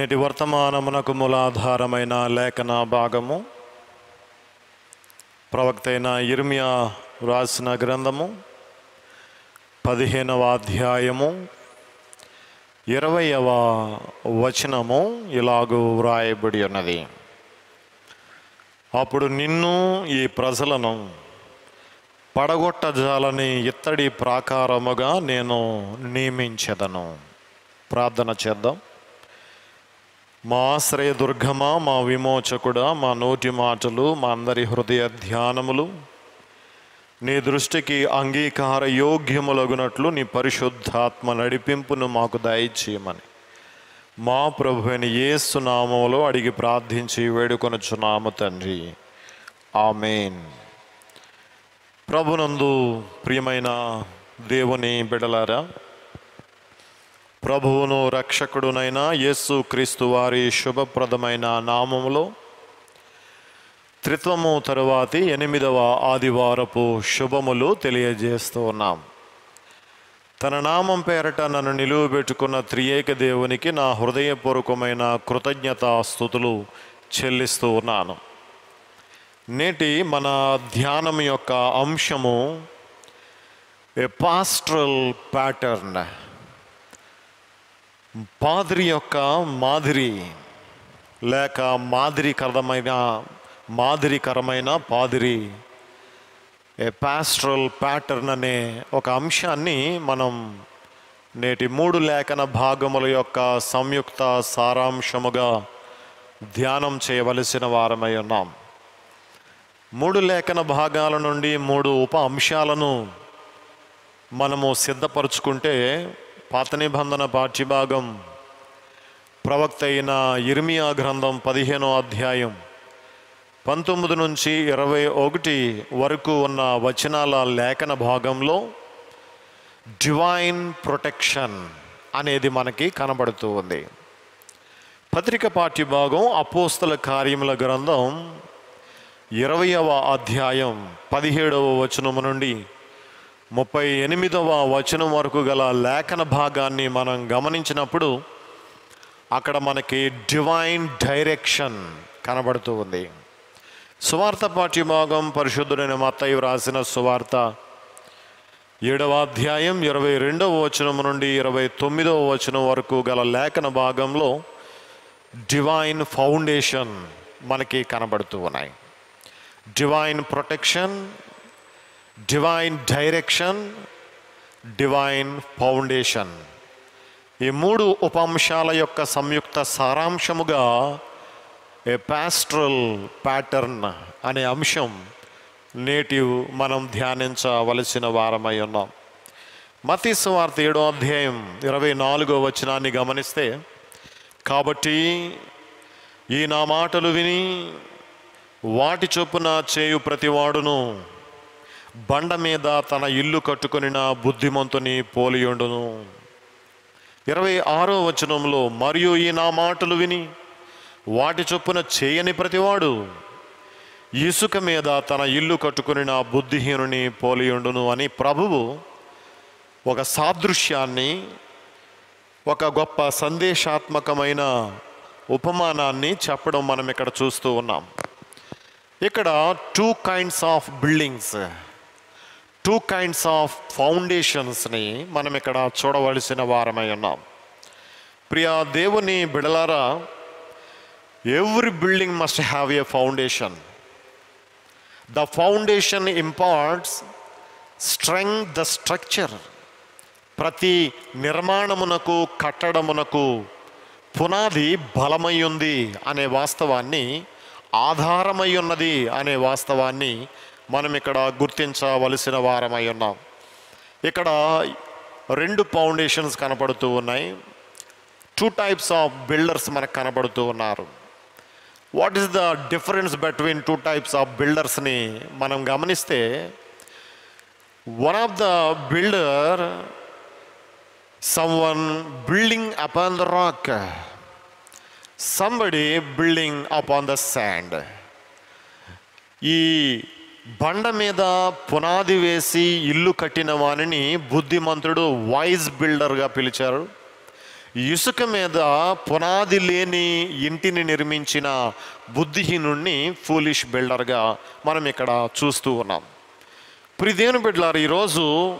నేటి వర్తమానమునకు మూలాధారమైన లేఖన భాగము ప్రవక్త అయిన ఇర్మియా రాసిన గ్రంథము పదిహేనవ అధ్యాయము ఇరవయవ వచనము ఇలాగూ వ్రాయబడి ఉన్నది అప్పుడు నిన్ను ఈ ప్రజలను పడగొట్టజాలని ఇత్తడి ప్రాకారముగా నేను నియమించెదను ప్రార్థన చేద్దాం మా ఆశ్రయ దుర్గమా మా విమోచకుడా మా నోటి మాటలు మా అందరి హృదయ ధ్యానములు నీ దృష్టికి అంగీకార యోగ్యములగునట్లు నీ పరిశుద్ధాత్మ నడిపింపును మాకు దయచేయమని మా ప్రభు అయిన యేసు నామములో అడిగి ప్రార్థించి వేడుకొనుచున్నాము తండ్రి ఆమెన్ ప్రభునందు ప్రియమైన దేవుని బిడలారా ప్రభువును రక్షకుడునైన యేసు క్రీస్తు వారి శుభప్రదమైన నామములో త్రిత్వము తరువాతి ఎనిమిదవ ఆదివారపు శుభములు తెలియజేస్తూ ఉన్నాం తన నామం పేరట నన్ను నిలువబెట్టుకున్న త్రియేక దేవునికి నా హృదయపూర్వకమైన కృతజ్ఞతా స్థుతులు చెల్లిస్తూ ఉన్నాను నేటి మన ధ్యానం యొక్క అంశము ఏ పాస్ట్రల్ ప్యాటర్న్ పాదిరి యొక్క మాదిరి లేక మాదిరికరమైన మాదిరికరమైన పాదిరి ఏ పాస్ట్రల్ ప్యాటర్న్ అనే ఒక అంశాన్ని మనం నేటి మూడు లేఖన భాగముల యొక్క సంయుక్త సారాంశముగా ధ్యానం చేయవలసిన వారమై ఉన్నాం మూడు లేఖన భాగాల నుండి మూడు ఉప అంశాలను మనము సిద్ధపరుచుకుంటే పాత నిబంధన పాఠ్యభాగం ప్రవక్త అయిన ఇర్మియా గ్రంథం పదిహేనో అధ్యాయం పంతొమ్మిది నుంచి ఇరవై ఒకటి వరకు ఉన్న వచనాల లేఖన భాగంలో డివైన్ ప్రొటెక్షన్ అనేది మనకి కనబడుతూ ఉంది పత్రిక పాఠ్యభాగం అపోస్తల కార్యముల గ్రంథం ఇరవయవ అధ్యాయం పదిహేడవ వచనము నుండి ముప్పై ఎనిమిదవ వచనం వరకు గల లేఖన భాగాన్ని మనం గమనించినప్పుడు అక్కడ మనకి డివైన్ డైరెక్షన్ కనబడుతూ ఉంది సువార్త పాఠ్యభాగం పరిశుద్ధుడైన మత్తయ్య రాసిన సువార్త ఏడవ అధ్యాయం ఇరవై రెండవ వచనం నుండి ఇరవై తొమ్మిదవ వచనం వరకు గల లేఖన భాగంలో డివైన్ ఫౌండేషన్ మనకి కనబడుతూ ఉన్నాయి divine protection divine direction divine foundation ఈ మూడు ఉపంశాల యొక్క సంయుక్త సారాంశముగా ఏ పాస్ట్రల్ ప్యాటర్న్ అనే అంశం నేటి మనం ధ్యానించవలసిన వారమై ఉన్నాం మతీ సువార్త ఏడో అధ్యాయం ఇరవై నాలుగో వచనాన్ని గమనిస్తే కాబట్టి ఈ నా మాటలు విని వాటి చొప్పున చేయు ప్రతివాడును బండ మీద తన ఇల్లు కట్టుకొనిన బుద్ధిమంతుని పోలియుండును ఇరవై ఆరో వచనంలో మరియు ఈ నా మాటలు విని వాటి చొప్పున చేయని ప్రతివాడు ఇసుక మీద తన ఇల్లు కట్టుకుని బుద్ధిహీనుని పోలియుండును అని ప్రభువు ఒక సాదృశ్యాన్ని ఒక గొప్ప సందేశాత్మకమైన ఉపమానాన్ని చెప్పడం మనం ఇక్కడ చూస్తూ ఉన్నాం ఇక్కడ two kinds of buildings two kinds of ఫౌండేషన్స్ని మనం ఇక్కడ చూడవలసిన వారమై ఉన్నాం ప్రియా దేవుని బిడలారా every building must have a foundation the foundation imparts strength the structure ప్రతి నిర్మాణమునకు కట్టడమునకు పునాది బలమై ఉంది అనే వాస్తవాన్ని ఆధారమై ఉన్నది అనే వాస్తవాన్ని మనం ఇక్కడ గుర్తించవలసిన వారమై ఉన్నాం ఇక్కడ రెండు ఫౌండేషన్స్ కనపడుతూ ఉన్నాయి టూ టైప్స్ ఆఫ్ బిల్డర్స్ మనకు కనబడుతూ ఉన్నారు what is the difference between two types of బిల్డర్స్ని మనం గమనిస్తే one of the builder someone building upon the rock somebody building upon the sand ఈ బండ మీద పునాది వేసి ఇల్లు కట్టిన వానిని బుద్ధిమంతుడు వైజ్ బిల్డర్గా పిలిచారు ఇసుక మీద పునాది లేని ఇంటిని నిర్మించిన బుద్ధిహీనుణ్ణి ఫూలిష్ బిల్డర్గా మనం ఇక్కడ చూస్తూ ఉన్నాం ప్రిదేవుని బిడ్డలారు ఈరోజు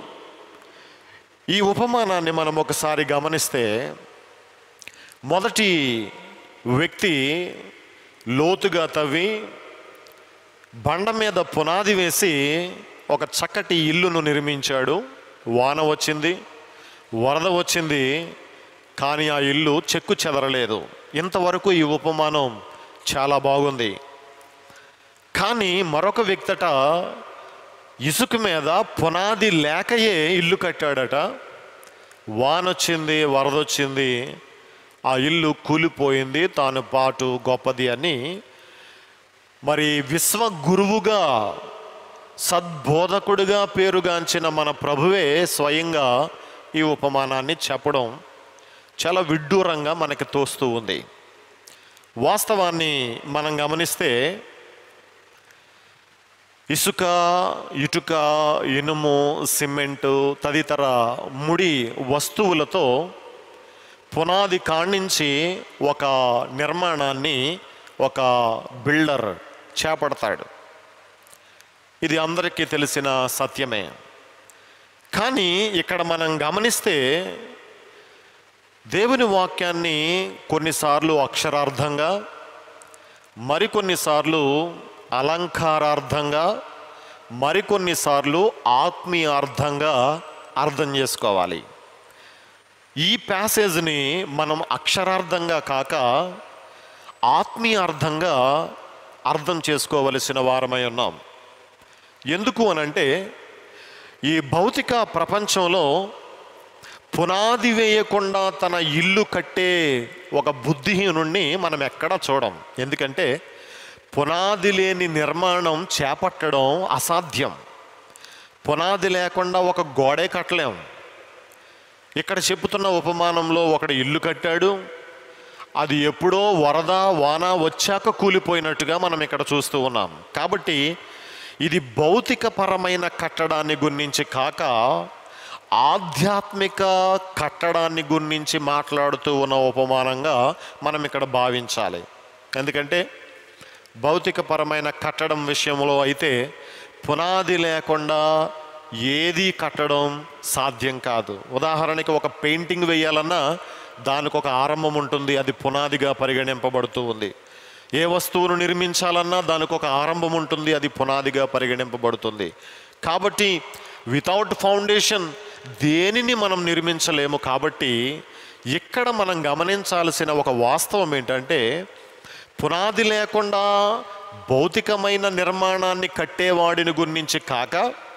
ఈ ఉపమానాన్ని మనం ఒకసారి గమనిస్తే మొదటి వ్యక్తి లోతుగా తవ్వి బండ మీద పునాది వేసి ఒక చక్కటి ఇల్లును నిర్మించాడు వాన వచ్చింది వరద వచ్చింది కానీ ఆ ఇల్లు చెక్కు చెదరలేదు ఇంతవరకు ఈ ఉపమానం చాలా బాగుంది కానీ మరొక వ్యక్తట ఇసుక మీద పునాది లేకయే ఇల్లు కట్టాడట వానొచ్చింది వరదొచ్చింది ఆ ఇల్లు కూలిపోయింది తాను పాటు గొప్పది అని మరి విశ్వ గురువుగా సద్బోధకుడిగా పేరుగాంచిన మన ప్రభువే స్వయంగా ఈ ఉపమానాన్ని చెప్పడం చాలా విడ్డూరంగా మనకి తోస్తూ ఉంది వాస్తవాన్ని మనం గమనిస్తే ఇసుక ఇటుక ఇనుము సిమెంటు తదితర ముడి వస్తువులతో పునాది కాణించి ఒక నిర్మాణాన్ని ఒక బిల్డర్ చేపడతాడు ఇది అందరికీ తెలిసిన సత్యమే కానీ ఇక్కడ మనం గమనిస్తే దేవుని వాక్యాన్ని కొన్నిసార్లు అక్షరార్థంగా మరికొన్నిసార్లు అలంకారార్థంగా మరికొన్నిసార్లు ఆత్మీయార్థంగా అర్థం చేసుకోవాలి ఈ ప్యాసేజ్ని మనం అక్షరార్థంగా కాక ఆత్మీయార్థంగా అర్థం చేసుకోవలసిన వారమై ఉన్నాం ఎందుకు అనంటే ఈ భౌతిక ప్రపంచంలో పునాది వేయకుండా తన ఇల్లు కట్టే ఒక బుద్ధిహీనుణ్ణి మనం ఎక్కడా చూడం ఎందుకంటే పునాది లేని నిర్మాణం చేపట్టడం అసాధ్యం పునాది లేకుండా ఒక గోడే కట్టలేం ఇక్కడ చెప్పుతున్న ఉపమానంలో ఒకడు ఇల్లు కట్టాడు అది ఎప్పుడో వరద వాన వచ్చాక కూలిపోయినట్టుగా మనం ఇక్కడ చూస్తూ ఉన్నాం కాబట్టి ఇది భౌతికపరమైన కట్టడాన్ని గురించి కాక ఆధ్యాత్మిక కట్టడాన్ని గురించి మాట్లాడుతూ ఉన్న ఉపమానంగా మనం ఇక్కడ భావించాలి ఎందుకంటే భౌతికపరమైన కట్టడం విషయంలో అయితే పునాది లేకుండా ఏది కట్టడం సాధ్యం కాదు ఉదాహరణకి ఒక పెయింటింగ్ వేయాలన్నా దానికి ఒక ఆరంభం ఉంటుంది అది పునాదిగా పరిగణింపబడుతూ ఉంది ఏ వస్తువును నిర్మించాలన్నా దానికి ఒక ఆరంభం ఉంటుంది అది పునాదిగా పరిగణింపబడుతుంది కాబట్టి వితౌట్ ఫౌండేషన్ దేనిని మనం నిర్మించలేము కాబట్టి ఇక్కడ మనం గమనించాల్సిన ఒక వాస్తవం ఏంటంటే పునాది లేకుండా భౌతికమైన నిర్మాణాన్ని కట్టేవాడిని గురించి కాక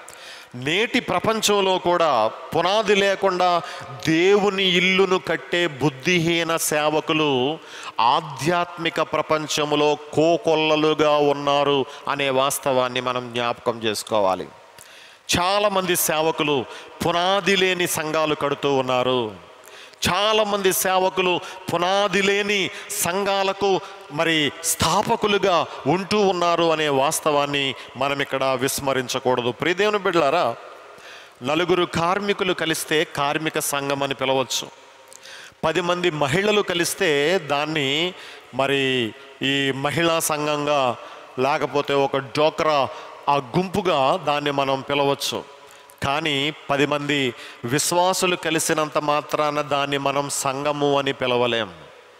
నేటి ప్రపంచంలో కూడా పునాది లేకుండా దేవుని ఇల్లును కట్టే బుద్ధిహీన సేవకులు ఆధ్యాత్మిక ప్రపంచంలో కోకొల్లలుగా ఉన్నారు అనే వాస్తవాన్ని మనం జ్ఞాపకం చేసుకోవాలి చాలామంది సేవకులు పునాది లేని సంఘాలు కడుతూ ఉన్నారు చాలామంది సేవకులు పునాది లేని సంఘాలకు మరి స్థాపకులుగా ఉంటూ ఉన్నారు అనే వాస్తవాన్ని మనం ఇక్కడ విస్మరించకూడదు ప్రియదేవుని బిడ్డలారా నలుగురు కార్మికులు కలిస్తే కార్మిక సంఘం అని పిలవచ్చు పది మంది మహిళలు కలిస్తే దాన్ని మరి ఈ మహిళా సంఘంగా లేకపోతే ఒక డోక్రా ఆ గుంపుగా దాన్ని మనం పిలవచ్చు కానీ పది మంది విశ్వాసులు కలిసినంత మాత్రాన దాన్ని మనం సంఘము అని పిలవలేం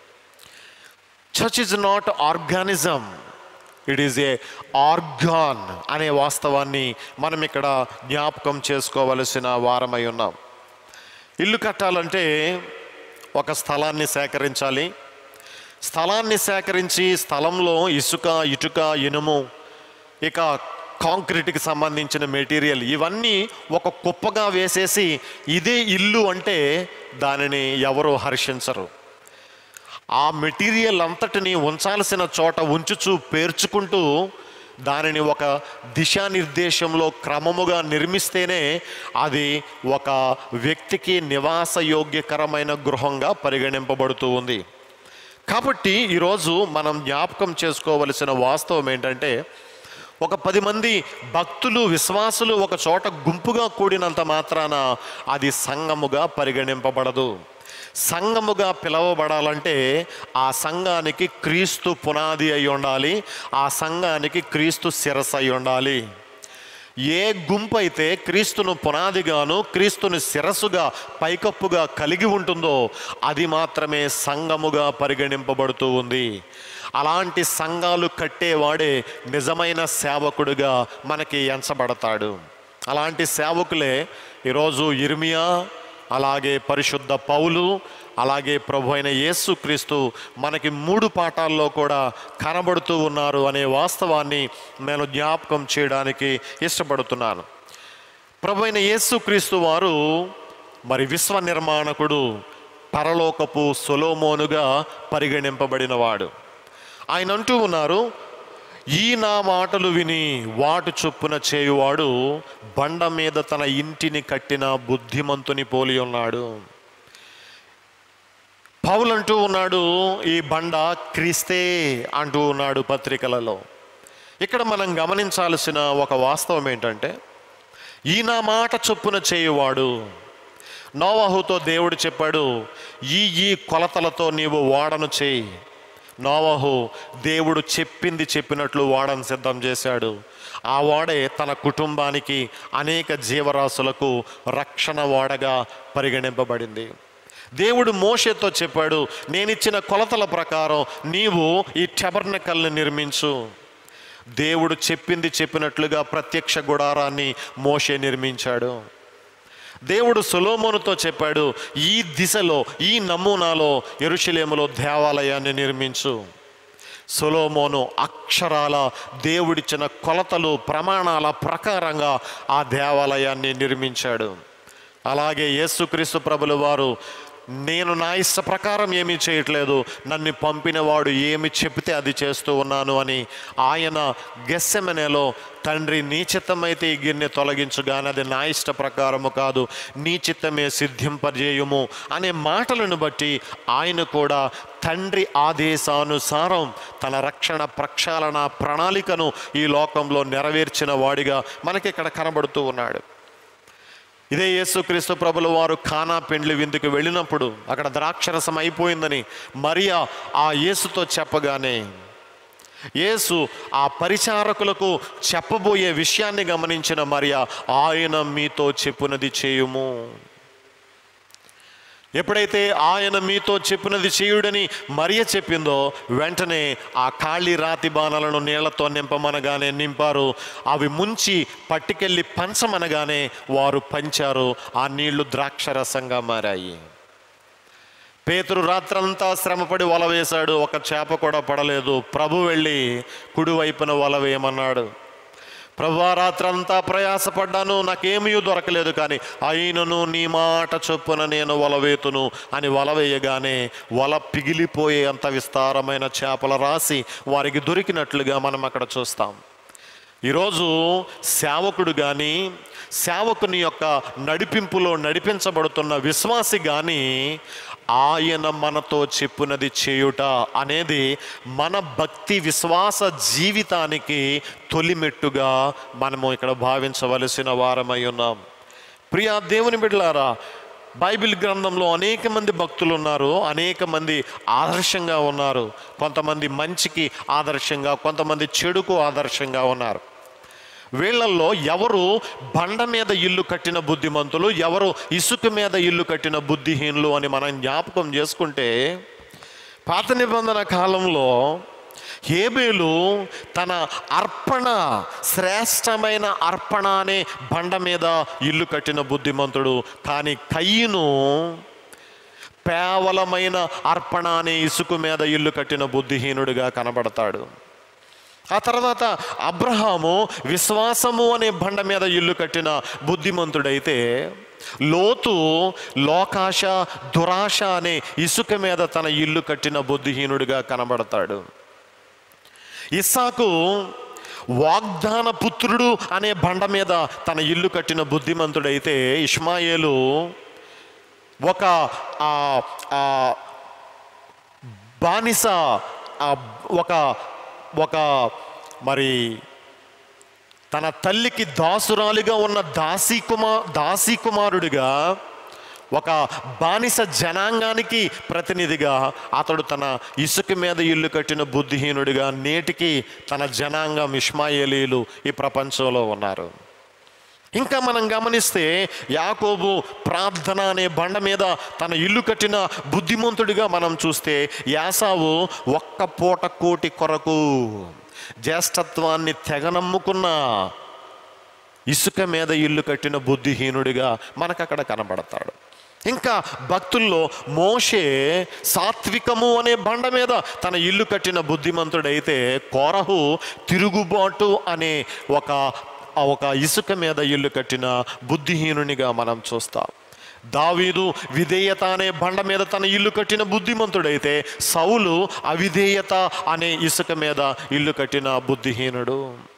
church is not organism it is a organ అనే వాస్తవాన్ని మనం ఇక్కడ జ్ఞాపకం చేసుకోవలసిన వారమై ఉన్నాం ఇల్లు కట్టాలంటే ఒక స్థలాన్ని సేకరించాలి స్థలాన్ని సేకరించి స్థలంలో ఇసుక ఇటుక ఇనుము ఇక కాంక్రీట్కి సంబంధించిన మెటీరియల్ ఇవన్నీ ఒక కుప్పగా వేసేసి ఇదే ఇల్లు అంటే దానిని ఎవరు హర్షించరు ఆ మెటీరియల్ అంతటిని ఉంచాల్సిన చోట ఉంచుచూ పేర్చుకుంటూ దానిని ఒక దిశానిర్దేశంలో క్రమముగా నిర్మిస్తేనే అది ఒక వ్యక్తికి నివాసయోగ్యకరమైన గృహంగా పరిగణింపబడుతూ ఉంది కాబట్టి ఈరోజు మనం జ్ఞాపకం చేసుకోవలసిన వాస్తవం ఏంటంటే ఒక పది మంది భక్తులు విశ్వాసులు ఒక చోట గుంపుగా కూడినంత మాత్రాన అది సంఘముగా పరిగణింపబడదు సంఘముగా పిలవబడాలంటే ఆ సంఘానికి క్రీస్తు పునాది అయి ఉండాలి ఆ సంఘానికి క్రీస్తు శిరస్సు అయి ఉండాలి ఏ గుంపు అయితే క్రీస్తును పునాదిగాను క్రీస్తుని శిరస్సుగా పైకప్పుగా కలిగి ఉంటుందో అది మాత్రమే సంఘముగా పరిగణింపబడుతూ ఉంది అలాంటి సంఘాలు కట్టేవాడే నిజమైన సేవకుడుగా మనకి ఎంచబడతాడు అలాంటి సేవకులే ఈరోజు ఇర్మియా అలాగే పరిశుద్ధ పౌలు అలాగే ప్రభు అయిన యేసుక్రీస్తు మనకి మూడు పాఠాల్లో కూడా కనబడుతూ ఉన్నారు అనే వాస్తవాన్ని నేను జ్ఞాపకం చేయడానికి ఇష్టపడుతున్నాను ప్రభు అయిన యేసుక్రీస్తు వారు మరి విశ్వ నిర్మాణకుడు పరలోకపు సొలోమోనుగా పరిగణింపబడినవాడు ఆయన అంటూ ఉన్నారు ఈ నా మాటలు విని వాటు చొప్పున చేయువాడు బండ మీద తన ఇంటిని కట్టిన బుద్ధిమంతుని పోలి ఉన్నాడు పౌలు అంటూ ఉన్నాడు ఈ బండ క్రీస్తే అంటూ ఉన్నాడు పత్రికలలో ఇక్కడ మనం గమనించాల్సిన ఒక వాస్తవం ఏంటంటే ఈ నా మాట చొప్పున చేయువాడు నోవాహుతో దేవుడు చెప్పాడు ఈ ఈ కొలతలతో నీవు వాడను చేయి నోవాహు దేవుడు చెప్పింది చెప్పినట్లు వాడను సిద్ధం చేశాడు ఆ వాడే తన కుటుంబానికి అనేక జీవరాశులకు రక్షణ వాడగా పరిగణింపబడింది దేవుడు మోషేతో చెప్పాడు నేనిచ్చిన కొలతల ప్రకారం నీవు ఈ టెబర్నకల్ని నిర్మించు దేవుడు చెప్పింది చెప్పినట్లుగా ప్రత్యక్ష గుడారాన్ని మోషే నిర్మించాడు దేవుడు సొలోమోనుతో చెప్పాడు ఈ దిశలో ఈ నమూనాలో ఎరుషలేములో దేవాలయాన్ని నిర్మించు సొలోమోను అక్షరాల దేవుడిచ్చిన కొలతలు ప్రమాణాల ప్రకారంగా ఆ దేవాలయాన్ని నిర్మించాడు అలాగే యేసుక్రీస్తు ప్రభుల వారు నేను నా ఇష్ట ప్రకారం ఏమీ చేయట్లేదు నన్ను పంపినవాడు ఏమి చెబితే అది చేస్తూ ఉన్నాను అని ఆయన గెస్సెమనేలో తండ్రి నీ చిత్తమైతే ఈ గిన్నె తొలగించుగాని అది నా ఇష్ట ప్రకారము కాదు నీ చిత్తమే సిద్ధింపజేయుము అనే మాటలను బట్టి ఆయన కూడా తండ్రి ఆదేశానుసారం తన రక్షణ ప్రక్షాళన ప్రణాళికను ఈ లోకంలో నెరవేర్చిన వాడిగా మనకి ఇక్కడ కనబడుతూ ఉన్నాడు ఇదే యేసుక్రీస్తు ప్రభుల వారు కానా పెండ్లి విందుకు వెళ్ళినప్పుడు అక్కడ ద్రాక్షరసం అయిపోయిందని మరియా ఆ యేసుతో చెప్పగానే యేసు ఆ పరిచారకులకు చెప్పబోయే విషయాన్ని గమనించిన మరియా ఆయన మీతో చెప్పునది చేయుము ఎప్పుడైతే ఆయన మీతో చెప్పినది చేయుడని మరియ చెప్పిందో వెంటనే ఆ ఖాళీ రాతి బాణాలను నీళ్లతో నింపమనగానే నింపారు అవి ముంచి పట్టుకెళ్ళి పంచమనగానే వారు పంచారు ఆ నీళ్లు ద్రాక్షరసంగా మారాయి పేతురు రాత్రంతా శ్రమపడి వల వేశాడు ఒక చేప కూడా పడలేదు ప్రభు వెళ్ళి కుడివైపున వల వేయమన్నాడు ప్రభా రాత్రంతా ప్రయాసపడ్డాను నాకేమీ దొరకలేదు కానీ అయినను నీ మాట చొప్పున నేను వలవేతును అని వల వేయగానే వల పిగిలిపోయే అంత విస్తారమైన చేపల రాసి వారికి దొరికినట్లుగా మనం అక్కడ చూస్తాం ఈరోజు సేవకుడు కానీ సేవకుని యొక్క నడిపింపులో నడిపించబడుతున్న విశ్వాసి కానీ ఆయన మనతో చెప్పునది చేయుట అనేది మన భక్తి విశ్వాస జీవితానికి తొలిమెట్టుగా మనము ఇక్కడ భావించవలసిన వారమై ఉన్నాం ప్రియా దేవుని బిడ్డలారా బైబిల్ గ్రంథంలో అనేక మంది భక్తులు ఉన్నారు అనేక మంది ఆదర్శంగా ఉన్నారు కొంతమంది మంచికి ఆదర్శంగా కొంతమంది చెడుకు ఆదర్శంగా ఉన్నారు వీళ్ళల్లో ఎవరు బండ మీద ఇల్లు కట్టిన బుద్ధిమంతులు ఎవరు ఇసుక మీద ఇల్లు కట్టిన బుద్ధిహీనులు అని మనం జ్ఞాపకం చేసుకుంటే పాత నిబంధన కాలంలో హేబేలు తన అర్పణ శ్రేష్టమైన అర్పణ అనే బండ మీద ఇల్లు కట్టిన బుద్ధిమంతుడు కానీ కయ్యను పేవలమైన అర్పణ అనే ఇసుక మీద ఇల్లు కట్టిన బుద్ధిహీనుడిగా కనబడతాడు ఆ తర్వాత అబ్రహాము విశ్వాసము అనే బండ మీద ఇల్లు కట్టిన బుద్ధిమంతుడైతే లోతు లోకాశ దురాశ అనే ఇసుక మీద తన ఇల్లు కట్టిన బుద్ధిహీనుడిగా కనబడతాడు ఇస్సాకు వాగ్దాన పుత్రుడు అనే బండ మీద తన ఇల్లు కట్టిన బుద్ధిమంతుడైతే ఇష్మాయేలు ఒక ఆ, ఆ, బానిస ఆ, ఒక ఒక మరి తన తల్లికి దాసురాలిగా ఉన్న దాసీ కుమార్ దాసీ కుమారుడిగా ఒక బానిస జనాంగానికి ప్రతినిధిగా అతడు తన ఇసుక మీద ఇల్లు కట్టిన బుద్ధిహీనుడిగా నేటికి తన జనాంగం ఇష్మాయేలీలు ఈ ప్రపంచంలో ఉన్నారు ఇంకా మనం గమనిస్తే యాకోబు ప్రార్థన అనే బండ మీద తన ఇల్లు కట్టిన బుద్ధిమంతుడిగా మనం చూస్తే యాసావు ఒక్క పూట కోటి కొరకు జ్యేష్ఠత్వాన్ని తెగనమ్ముకున్న ఇసుక మీద ఇల్లు కట్టిన బుద్ధిహీనుడిగా మనకు అక్కడ కనబడతాడు ఇంకా భక్తుల్లో మోషే సాత్వికము అనే బండ మీద తన ఇల్లు కట్టిన బుద్ధిమంతుడైతే కోరహు తిరుగుబాటు అనే ఒక ఒక ఇసుక మీద ఇల్లు కట్టిన బుద్ధిహీనునిగా మనం చూస్తాం దావీదు విధేయత అనే బండ మీద తన ఇల్లు కట్టిన బుద్ధిమంతుడైతే సౌలు అవిధేయత అనే ఇసుక మీద ఇల్లు కట్టిన బుద్ధిహీనుడు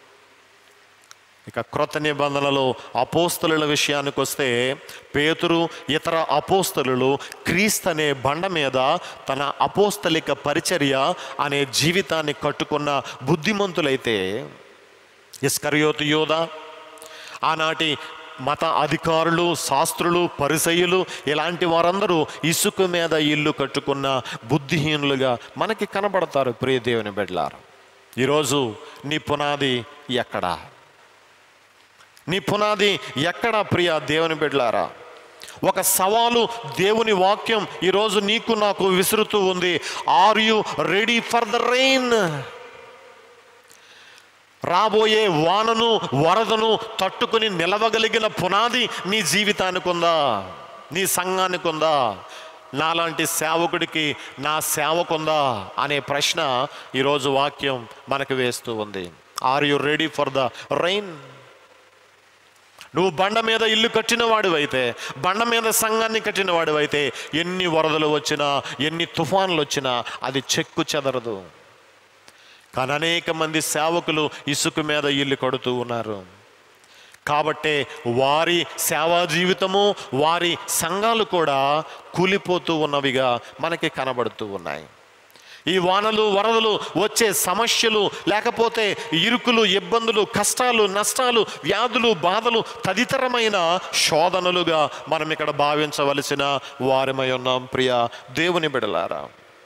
ఇక క్రొత్త నిబంధనలో అపోస్తలుల విషయానికి వస్తే పేతురు ఇతర అపోస్తలులు క్రీస్తు అనే బండ మీద తన అపోస్తలిక పరిచర్య అనే జీవితాన్ని కట్టుకున్న బుద్ధిమంతులైతే ఇస్కరియోతు యోధ ఆనాటి మత అధికారులు శాస్త్రులు పరిసయులు ఇలాంటి వారందరూ ఇసుక మీద ఇల్లు కట్టుకున్న బుద్ధిహీనులుగా మనకి కనబడతారు ప్రియ దేవుని బిడ్డలారు ఈరోజు నీ పునాది ఎక్కడా నీ పునాది ఎక్కడ ప్రియ దేవుని బిడ్డలారా ఒక సవాలు దేవుని వాక్యం ఈరోజు నీకు నాకు విసురుతూ ఉంది are you ready for the rain రాబోయే వానను వరదను తట్టుకుని నిలవగలిగిన పునాది నీ జీవితానికి ఉందా నీ సంఘానికి ఉందా నాలాంటి సేవకుడికి నా సేవకుందా అనే ప్రశ్న ఈరోజు వాక్యం మనకు వేస్తూ ఉంది are you ready for the rain నువ్వు బండ మీద ఇల్లు కట్టిన వాడివైతే బండ మీద సంఘాన్ని కట్టిన వాడివైతే ఎన్ని వరదలు వచ్చినా ఎన్ని తుఫాన్లు వచ్చినా అది చెక్కు చెదరదు కానీ అనేక మంది సేవకులు ఇసుక మీద ఇల్లు కడుతూ ఉన్నారు కాబట్టే వారి సేవా జీవితము వారి సంఘాలు కూడా కూలిపోతూ ఉన్నవిగా మనకి కనబడుతూ ఉన్నాయి ఈ వానలు వరదలు వచ్చే సమస్యలు లేకపోతే ఇరుకులు ఇబ్బందులు కష్టాలు నష్టాలు వ్యాధులు బాధలు తదితరమైన శోధనలుగా మనం ఇక్కడ భావించవలసిన వారమై ఉన్నాం ప్రియ దేవుని బిడలారా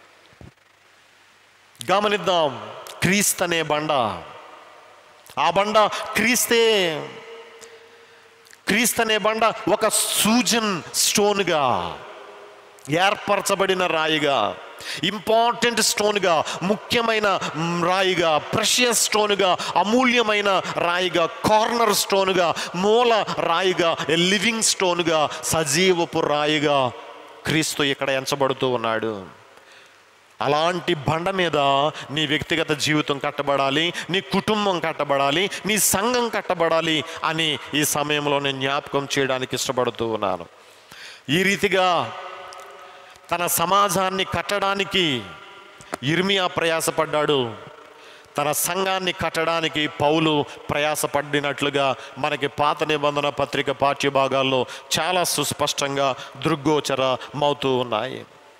గమనిద్దాం క్రీస్తు అనే బండ ఆ బండ క్రీస్తే క్రీస్తు అనే బండ ఒక సూజన్ స్టోన్గా ఏర్పరచబడిన రాయిగా ఇంపార్టెంట్ స్టోన్గా ముఖ్యమైన మ్, రాయిగా ప్రెషియస్ స్టోన్గా అమూల్యమైన రాయిగా కార్నర్ స్టోన్గా మూల రాయిగా లివింగ్ స్టోన్గా సజీవపు రాయిగా క్రీస్తు ఇక్కడ ఎంచబడుతూ ఉన్నాడు అలాంటి బండ మీద నీ వ్యక్తిగత జీవితం కట్టబడాలి నీ కుటుంబం కట్టబడాలి నీ సంఘం కట్టబడాలి అని ఈ సమయంలో నేను జ్ఞాపకం చేయడానికి ఇష్టపడుతూ ఉన్నాను ఈ రీతిగా తన సమాజాన్ని కట్టడానికి ఇర్మియా ప్రయాసపడ్డాడు తన సంఘాన్ని కట్టడానికి పౌలు ప్రయాసపడినట్లుగా మనకి పాత నిబంధన పత్రిక పాఠ్యభాగాల్లో చాలా సుస్పష్టంగా దృగ్గోచరమవుతూ ఉన్నాయి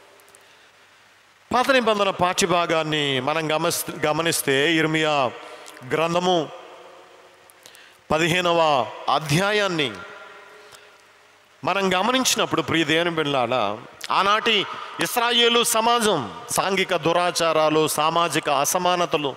పాత నిబంధన పాఠ్యభాగాన్ని మనం గమస్ గమనిస్తే ఇర్మియా గ్రంథము పదిహేనవ అధ్యాయాన్ని మనం గమనించినప్పుడు ప్రియ దేవుని బిళ్ళాడ ఆనాటి ఇస్రాయేలు సమాజం సాంఘిక దురాచారాలు సామాజిక అసమానతలు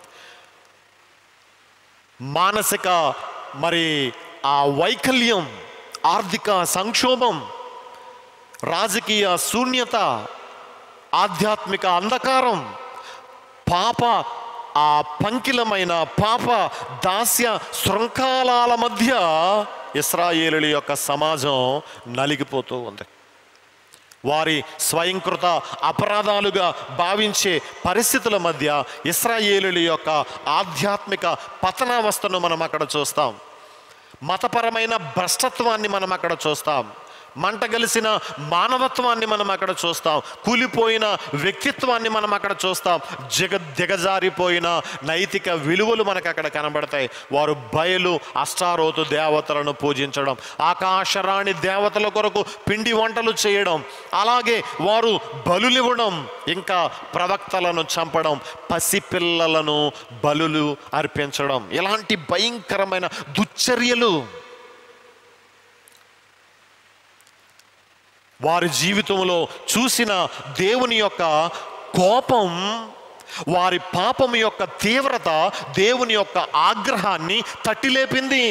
మానసిక మరి ఆ వైకల్యం ఆర్థిక సంక్షోభం రాజకీయ శూన్యత ఆధ్యాత్మిక అంధకారం పాప ఆ పంకిలమైన పాప దాస్య శృంఖలాల మధ్య ఇస్రాయేలుల యొక్క సమాజం నలిగిపోతూ ఉంది వారి స్వయంకృత అపరాధాలుగా భావించే పరిస్థితుల మధ్య ఇస్రాయేలుల యొక్క ఆధ్యాత్మిక పతనావస్థను మనం అక్కడ చూస్తాం మతపరమైన భ్రష్టత్వాన్ని మనం అక్కడ చూస్తాం మంటగలిసిన మానవత్వాన్ని మనం అక్కడ చూస్తాం కూలిపోయిన వ్యక్తిత్వాన్ని మనం అక్కడ చూస్తాం జగ దిగజారిపోయిన నైతిక విలువలు మనకు అక్కడ కనబడతాయి వారు బయలు అష్టారోతు దేవతలను పూజించడం ఆకాశరాణి దేవతల కొరకు పిండి వంటలు చేయడం అలాగే వారు బలులివ్వడం ఇంకా ప్రవక్తలను చంపడం పసిపిల్లలను బలులు అర్పించడం ఇలాంటి భయంకరమైన దుశ్చర్యలు వారి జీవితంలో చూసిన దేవుని యొక్క కోపం వారి పాపం యొక్క తీవ్రత దేవుని యొక్క ఆగ్రహాన్ని తట్టిలేపింది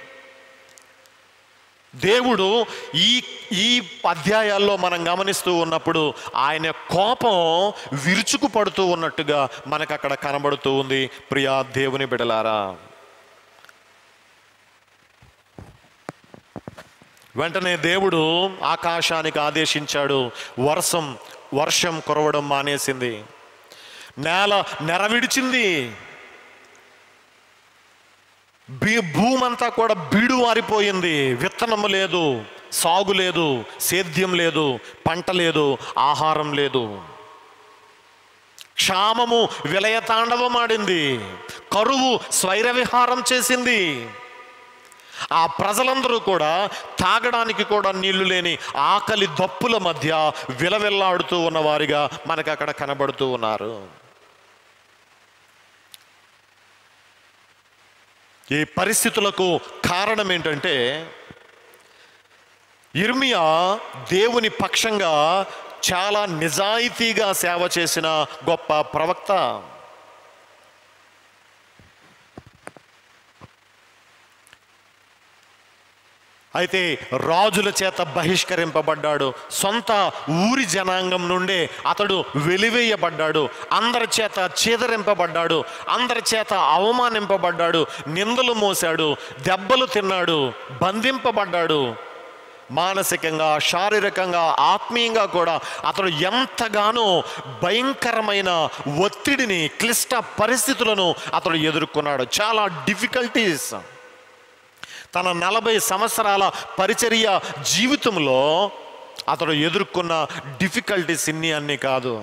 దేవుడు ఈ ఈ అధ్యాయాల్లో మనం గమనిస్తూ ఉన్నప్పుడు ఆయన కోపం విరుచుకు పడుతూ ఉన్నట్టుగా మనకు అక్కడ కనబడుతూ ఉంది ప్రియా దేవుని బిడలారా వెంటనే దేవుడు ఆకాశానికి ఆదేశించాడు వర్షం వర్షం కురవడం మానేసింది నేల నెరవిడిచింది బీ భూమంతా కూడా బీడు వారిపోయింది విత్తనము లేదు సాగు లేదు సేద్యం లేదు పంట లేదు ఆహారం లేదు క్షామము విలయతాండవం ఆడింది కరువు స్వైర విహారం చేసింది ఆ ప్రజలందరూ కూడా తాగడానికి కూడా నీళ్లు లేని ఆకలి దప్పుల మధ్య విలవిల్లాడుతూ ఉన్న వారిగా మనకు అక్కడ కనబడుతూ ఉన్నారు ఈ పరిస్థితులకు కారణం ఏంటంటే ఇర్మియా దేవుని పక్షంగా చాలా నిజాయితీగా సేవ చేసిన గొప్ప ప్రవక్త అయితే రాజుల చేత బహిష్కరింపబడ్డాడు సొంత ఊరి జనాంగం నుండే అతడు వెలివేయబడ్డాడు అందరి చేత చీదరింపబడ్డాడు అందరి చేత అవమానింపబడ్డాడు నిందలు మోశాడు దెబ్బలు తిన్నాడు బంధింపబడ్డాడు మానసికంగా శారీరకంగా ఆత్మీయంగా కూడా అతడు ఎంతగానో భయంకరమైన ఒత్తిడిని క్లిష్ట పరిస్థితులను అతడు ఎదుర్కొన్నాడు చాలా డిఫికల్టీస్ తన నలభై సంవత్సరాల పరిచర్య జీవితంలో అతడు ఎదుర్కొన్న డిఫికల్టీస్ ఇన్ని అన్ని కాదు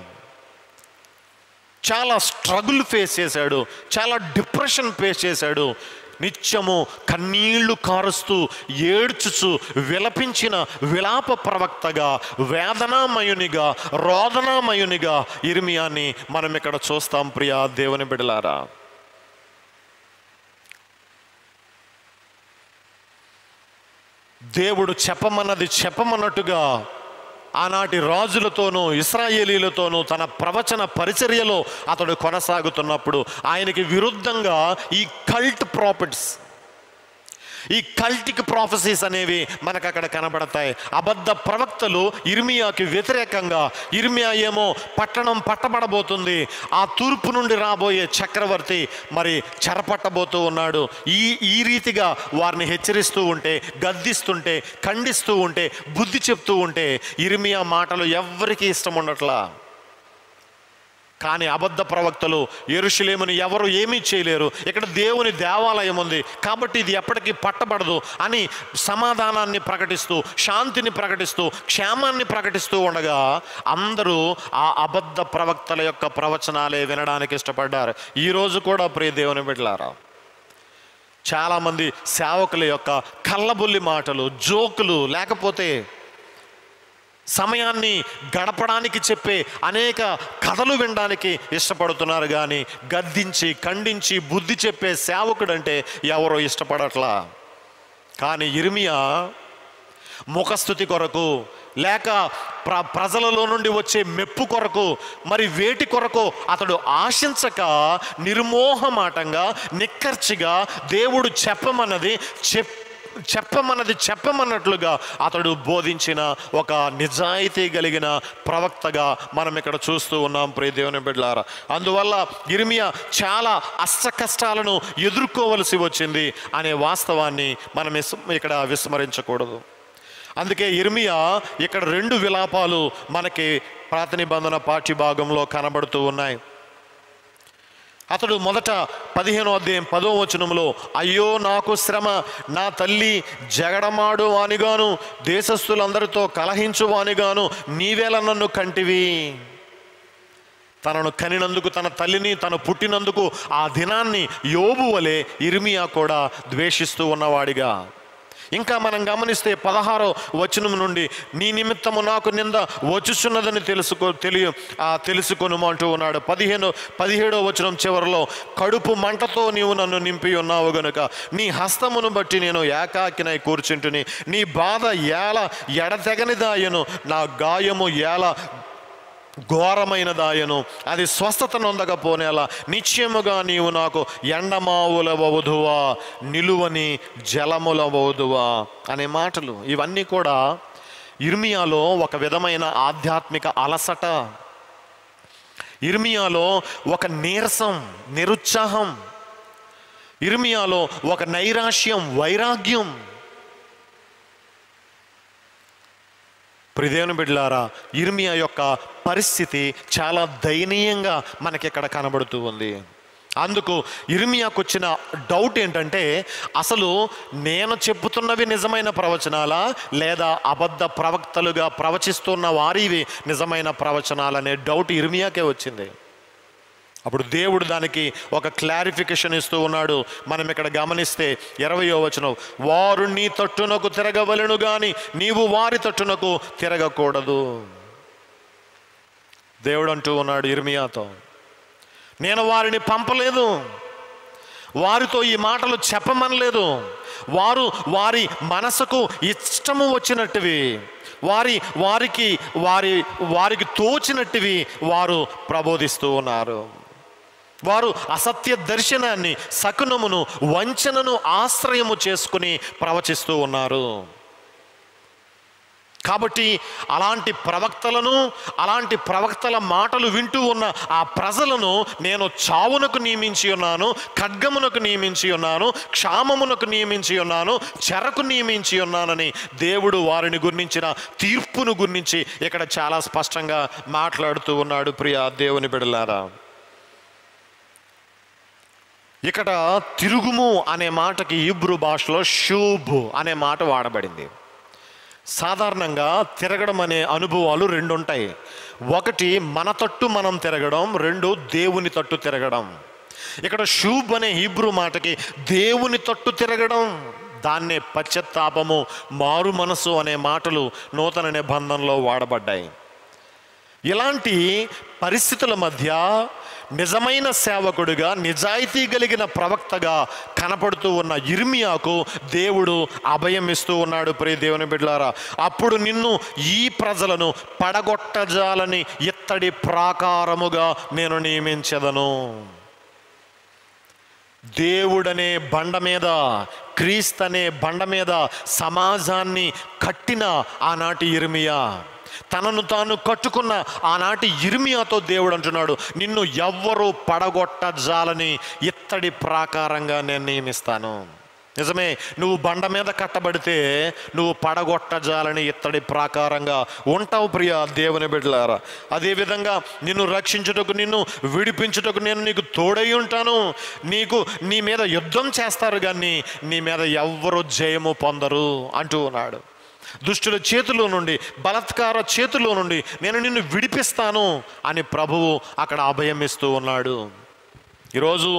చాలా స్ట్రగుల్ ఫేస్ చేశాడు చాలా డిప్రెషన్ ఫేస్ చేశాడు నిత్యము కన్నీళ్లు కారుస్తూ ఏడ్చుచు విలపించిన విలాప ప్రవక్తగా వేదనామయునిగా రోదనామయునిగా ఇర్మియాని మనం ఇక్కడ చూస్తాం ప్రియా దేవుని బిడలారా దేవుడు చెప్పమన్నది చెప్పమన్నట్టుగా ఆనాటి రాజులతోనూ ఇస్రాయేలీలతోనూ తన ప్రవచన పరిచర్యలో అతడు కొనసాగుతున్నప్పుడు ఆయనకి విరుద్ధంగా ఈ కల్ట్ ప్రాఫిట్స్ ఈ కల్టిక్ ప్రాఫెసీస్ అనేవి మనకు అక్కడ కనబడతాయి అబద్ధ ప్రవక్తలు ఇర్మియాకి వ్యతిరేకంగా ఇర్మియా ఏమో పట్టణం పట్టబడబోతుంది ఆ తూర్పు నుండి రాబోయే చక్రవర్తి మరి చెరపట్టబోతూ ఉన్నాడు ఈ ఈ రీతిగా వారిని హెచ్చరిస్తూ ఉంటే గద్దిస్తుంటే ఖండిస్తూ ఉంటే బుద్ధి చెప్తూ ఉంటే ఇర్మియా మాటలు ఎవ్వరికీ ఇష్టం ఉండట్లా కానీ అబద్ధ ప్రవక్తలు ఎరుషులేమని ఎవరు ఏమీ చేయలేరు ఇక్కడ దేవుని దేవాలయం ఉంది కాబట్టి ఇది ఎప్పటికీ పట్టబడదు అని సమాధానాన్ని ప్రకటిస్తూ శాంతిని ప్రకటిస్తూ క్షేమాన్ని ప్రకటిస్తూ ఉండగా అందరూ ఆ అబద్ధ ప్రవక్తల యొక్క ప్రవచనాలే వినడానికి ఇష్టపడ్డారు ఈరోజు కూడా ప్రియ దేవుని బిడ్డలారా చాలామంది సేవకుల యొక్క కళ్ళబుల్లి మాటలు జోకులు లేకపోతే సమయాన్ని గడపడానికి చెప్పే అనేక కథలు వినడానికి ఇష్టపడుతున్నారు కానీ గద్దించి ఖండించి బుద్ధి చెప్పే సేవకుడంటే ఎవరో ఇష్టపడట్లా కానీ ఇర్మియా ముఖస్థుతి కొరకు లేక ప్ర ప్రజలలో నుండి వచ్చే మెప్పు కొరకు మరి వేటి కొరకు అతడు ఆశించక నిర్మోహమాటంగా నిక్కర్చిగా దేవుడు చెప్పమన్నది చెప్ చెప్పమన్నది చెప్పమన్నట్లుగా అతడు బోధించిన ఒక నిజాయితీ కలిగిన ప్రవక్తగా మనం ఇక్కడ చూస్తూ ఉన్నాం ప్రియ దేవుని బిడ్డలారా అందువల్ల ఇర్మియా చాలా అష్ట కష్టాలను ఎదుర్కోవలసి వచ్చింది అనే వాస్తవాన్ని మనం విస్- ఇక్కడ విస్మరించకూడదు అందుకే ఇర్మియా ఇక్కడ రెండు విలాపాలు మనకి ప్రాతినిబంధన పాఠ్యభాగంలో కనబడుతూ ఉన్నాయి అతడు మొదట పదిహేనో అధ్యాయం పదో వచనంలో అయ్యో నాకు శ్రమ నా తల్లి జగడమాడు వానిగాను దేశస్థులందరితో కలహించు వానిగాను నీవేల నన్ను కంటివి తనను కనినందుకు తన తల్లిని తను పుట్టినందుకు ఆ దినాన్ని యోబు వలె ఇర్మియా కూడా ద్వేషిస్తూ ఉన్నవాడిగా ఇంకా మనం గమనిస్తే పదహారో వచనం నుండి నీ నిమిత్తము నాకు నింద వచ్చుచున్నదని తెలుసుకో తెలియ ఆ తెలుసుకొను అంటూ ఉన్నాడు పదిహేను పదిహేడో వచనం చివరిలో కడుపు మంటతో నీవు నన్ను నింపి ఉన్నావు గనుక నీ హస్తమును బట్టి నేను ఏకాకినై కూర్చుంటుని నీ బాధ ఏల ఎడతెగనిదాయను నా గాయము ఏల ఘోరమైనదాయను అది స్వస్థత నొందకపోనేలా నిశ్చయముగా నీవు నాకు ఎండమావుల వధువా నిలువని జలముల వధువా అనే మాటలు ఇవన్నీ కూడా ఇర్మియాలో ఒక విధమైన ఆధ్యాత్మిక అలసట ఇర్మియాలో ఒక నీరసం నిరుత్సాహం ఇర్మియాలో ఒక నైరాశ్యం వైరాగ్యం ప్రిదేవుని బిడ్డలారా ఇర్మియా యొక్క పరిస్థితి చాలా దయనీయంగా మనకి ఇక్కడ కనబడుతూ ఉంది అందుకు ఇర్మియాకు వచ్చిన డౌట్ ఏంటంటే అసలు నేను చెప్పుతున్నవి నిజమైన ప్రవచనాలా లేదా అబద్ధ ప్రవక్తలుగా ప్రవచిస్తున్న వారివి నిజమైన ప్రవచనాలనే డౌట్ ఇర్మియాకే వచ్చింది అప్పుడు దేవుడు దానికి ఒక క్లారిఫికేషన్ ఇస్తూ ఉన్నాడు మనం ఇక్కడ గమనిస్తే ఇరవయో వచనం వారు నీ తట్టునకు తిరగవలను గాని నీవు వారి తట్టునకు తిరగకూడదు దేవుడు అంటూ ఉన్నాడు ఇర్మియాతో నేను వారిని పంపలేదు వారితో ఈ మాటలు చెప్పమనలేదు వారు వారి మనసుకు ఇష్టము వచ్చినట్టువి వారి వారికి వారి వారికి తోచినట్టువి వారు ప్రబోధిస్తూ ఉన్నారు వారు అసత్య దర్శనాన్ని శకునమును వంచనను ఆశ్రయము చేసుకుని ప్రవచిస్తూ ఉన్నారు కాబట్టి అలాంటి ప్రవక్తలను అలాంటి ప్రవక్తల మాటలు వింటూ ఉన్న ఆ ప్రజలను నేను చావునకు నియమించి ఉన్నాను ఖడ్గమునకు నియమించి ఉన్నాను క్షామమునకు నియమించి ఉన్నాను చెరకు నియమించి ఉన్నానని దేవుడు వారిని గుర్నించిన తీర్పును గురించి ఇక్కడ చాలా స్పష్టంగా మాట్లాడుతూ ఉన్నాడు ప్రియ దేవుని బిడలారా ఇక్కడ తిరుగుము అనే మాటకి ఇబ్రు భాషలో షూబ్ అనే మాట వాడబడింది సాధారణంగా తిరగడం అనే అనుభవాలు రెండు ఉంటాయి ఒకటి మన తట్టు మనం తిరగడం రెండు దేవుని తట్టు తిరగడం ఇక్కడ షూబ్ అనే హీబ్రూ మాటకి దేవుని తట్టు తిరగడం దాన్నే పశ్చత్తాపము మారు మనసు అనే మాటలు నూతన నిబంధనలో వాడబడ్డాయి ఇలాంటి పరిస్థితుల మధ్య నిజమైన సేవకుడిగా నిజాయితీ కలిగిన ప్రవక్తగా కనపడుతూ ఉన్న ఇర్మియాకు దేవుడు అభయం ఇస్తూ ఉన్నాడు ప్రియ దేవుని బిడ్డలారా అప్పుడు నిన్ను ఈ ప్రజలను పడగొట్టజాలని ఇత్తడి ప్రాకారముగా నేను నియమించదను దేవుడనే బండ మీద క్రీస్తనే బండ మీద సమాజాన్ని కట్టిన ఆనాటి ఇర్మియా తనను తాను కట్టుకున్న ఆనాటి ఇర్మియాతో దేవుడు అంటున్నాడు నిన్ను ఎవ్వరూ పడగొట్టజాలని ఇత్తడి ప్రాకారంగా నేను నియమిస్తాను నిజమే నువ్వు బండ మీద కట్టబడితే నువ్వు పడగొట్టజాలని ఇత్తడి ప్రాకారంగా ఉంటావు ప్రియ దేవుని బిడ్డలారా అదేవిధంగా నిన్ను రక్షించుటకు నిన్ను విడిపించుటకు నేను నీకు తోడై ఉంటాను నీకు నీ మీద యుద్ధం చేస్తారు కానీ నీ మీద ఎవ్వరు జయము పొందరు అంటూ ఉన్నాడు దుష్టుల చేతిలో నుండి బలత్కార చేతిలో నుండి నేను నిన్ను విడిపిస్తాను అని ప్రభువు అక్కడ అభయం ఇస్తూ ఉన్నాడు ఈరోజు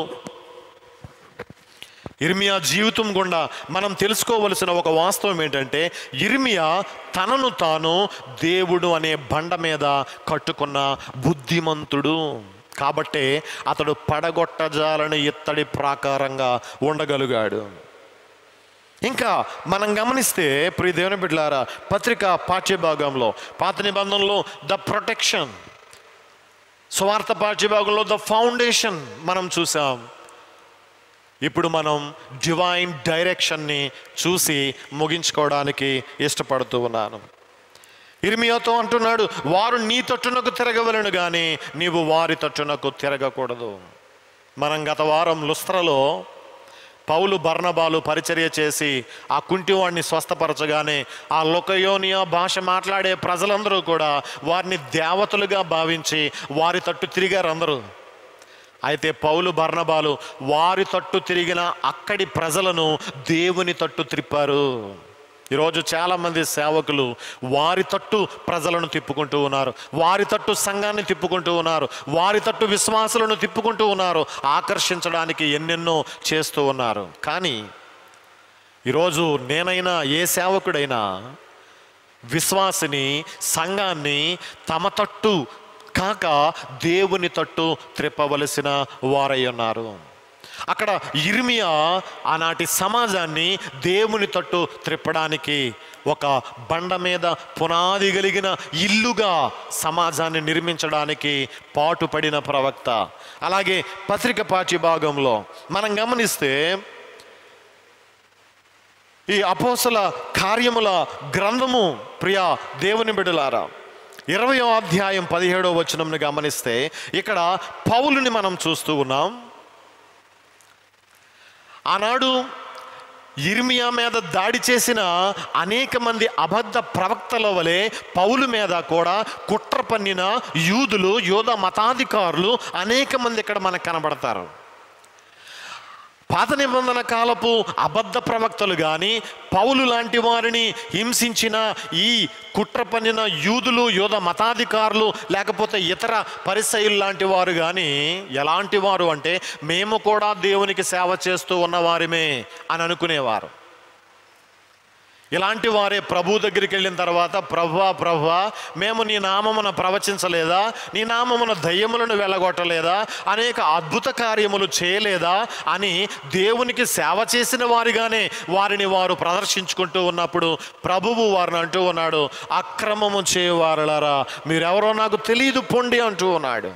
ఇర్మియా జీవితం గుండా మనం తెలుసుకోవలసిన ఒక వాస్తవం ఏంటంటే ఇర్మియా తనను తాను దేవుడు అనే బండ మీద కట్టుకున్న బుద్ధిమంతుడు కాబట్టే అతడు పడగొట్టజాలని ఇత్తడి ప్రాకారంగా ఉండగలిగాడు ఇంకా మనం గమనిస్తే ప్రియ దేవుని బిడ్డలారా పత్రిక పాఠ్యభాగంలో పాత నిబంధనలో ద ప్రొటెక్షన్ స్వార్థ పాఠ్యభాగంలో ద ఫౌండేషన్ మనం చూసాం ఇప్పుడు మనం డివైన్ డైరెక్షన్ని చూసి ముగించుకోవడానికి ఇష్టపడుతూ ఉన్నాను ఇర్మియాతో అంటున్నాడు వారు నీ తట్టునకు తిరగవలను కానీ నీవు వారి తట్టునకు తిరగకూడదు మనం గత వారం లుస్త్రలో పౌలు బర్ణబాలు పరిచర్య చేసి ఆ కుంటివాడిని స్వస్థపరచగానే ఆ లొకయోనియా భాష మాట్లాడే ప్రజలందరూ కూడా వారిని దేవతలుగా భావించి వారి తట్టు తిరిగారు అందరూ అయితే పౌలు బర్ణబాలు వారి తట్టు తిరిగిన అక్కడి ప్రజలను దేవుని తట్టు త్రిప్పారు ఈరోజు చాలామంది సేవకులు వారి తట్టు ప్రజలను తిప్పుకుంటూ ఉన్నారు వారి తట్టు సంఘాన్ని తిప్పుకుంటూ ఉన్నారు వారి తట్టు విశ్వాసులను తిప్పుకుంటూ ఉన్నారు ఆకర్షించడానికి ఎన్నెన్నో చేస్తూ ఉన్నారు కానీ ఈరోజు నేనైనా ఏ సేవకుడైనా విశ్వాసిని సంఘాన్ని తమ తట్టు కాక దేవుని తట్టు త్రిప్పవలసిన వారై ఉన్నారు అక్కడ ఇర్మియా ఆనాటి సమాజాన్ని దేవుని తట్టు త్రిప్పడానికి ఒక బండ మీద పునాది కలిగిన ఇల్లుగా సమాజాన్ని నిర్మించడానికి పాటుపడిన ప్రవక్త అలాగే పత్రిక పాఠ్య భాగంలో మనం గమనిస్తే ఈ అపోసల కార్యముల గ్రంథము ప్రియా దేవుని బిడలారా ఇరవయో అధ్యాయం పదిహేడో వచనంను గమనిస్తే ఇక్కడ పౌలుని మనం చూస్తూ ఉన్నాం ఆనాడు ఇర్మియా మీద దాడి చేసిన అనేక మంది అబద్ధ ప్రవక్తల వలె పౌలు మీద కూడా కుట్ర పన్నిన యూదులు యోధ మతాధికారులు అనేక మంది ఇక్కడ మనకు కనబడతారు పాత నిబంధన కాలపు అబద్ధ ప్రవక్తలు కానీ పౌలు లాంటి వారిని హింసించిన ఈ కుట్ర పన్నిన యూదులు యోధ మతాధికారులు లేకపోతే ఇతర పరిసయులు లాంటి వారు కానీ ఎలాంటి వారు అంటే మేము కూడా దేవునికి సేవ చేస్తూ ఉన్నవారిమే అని అనుకునేవారు ఇలాంటి వారే ప్రభు దగ్గరికి వెళ్ళిన తర్వాత ప్రభువా ప్రభువా మేము నీ నామమున ప్రవచించలేదా నీ నామమున దయ్యములను వెళ్ళగొట్టలేదా అనేక అద్భుత కార్యములు చేయలేదా అని దేవునికి సేవ చేసిన వారిగానే వారిని వారు ప్రదర్శించుకుంటూ ఉన్నప్పుడు ప్రభువు వారిని అంటూ ఉన్నాడు అక్రమము చేయవారులారా మీరెవరో నాకు తెలియదు పొండి అంటూ ఉన్నాడు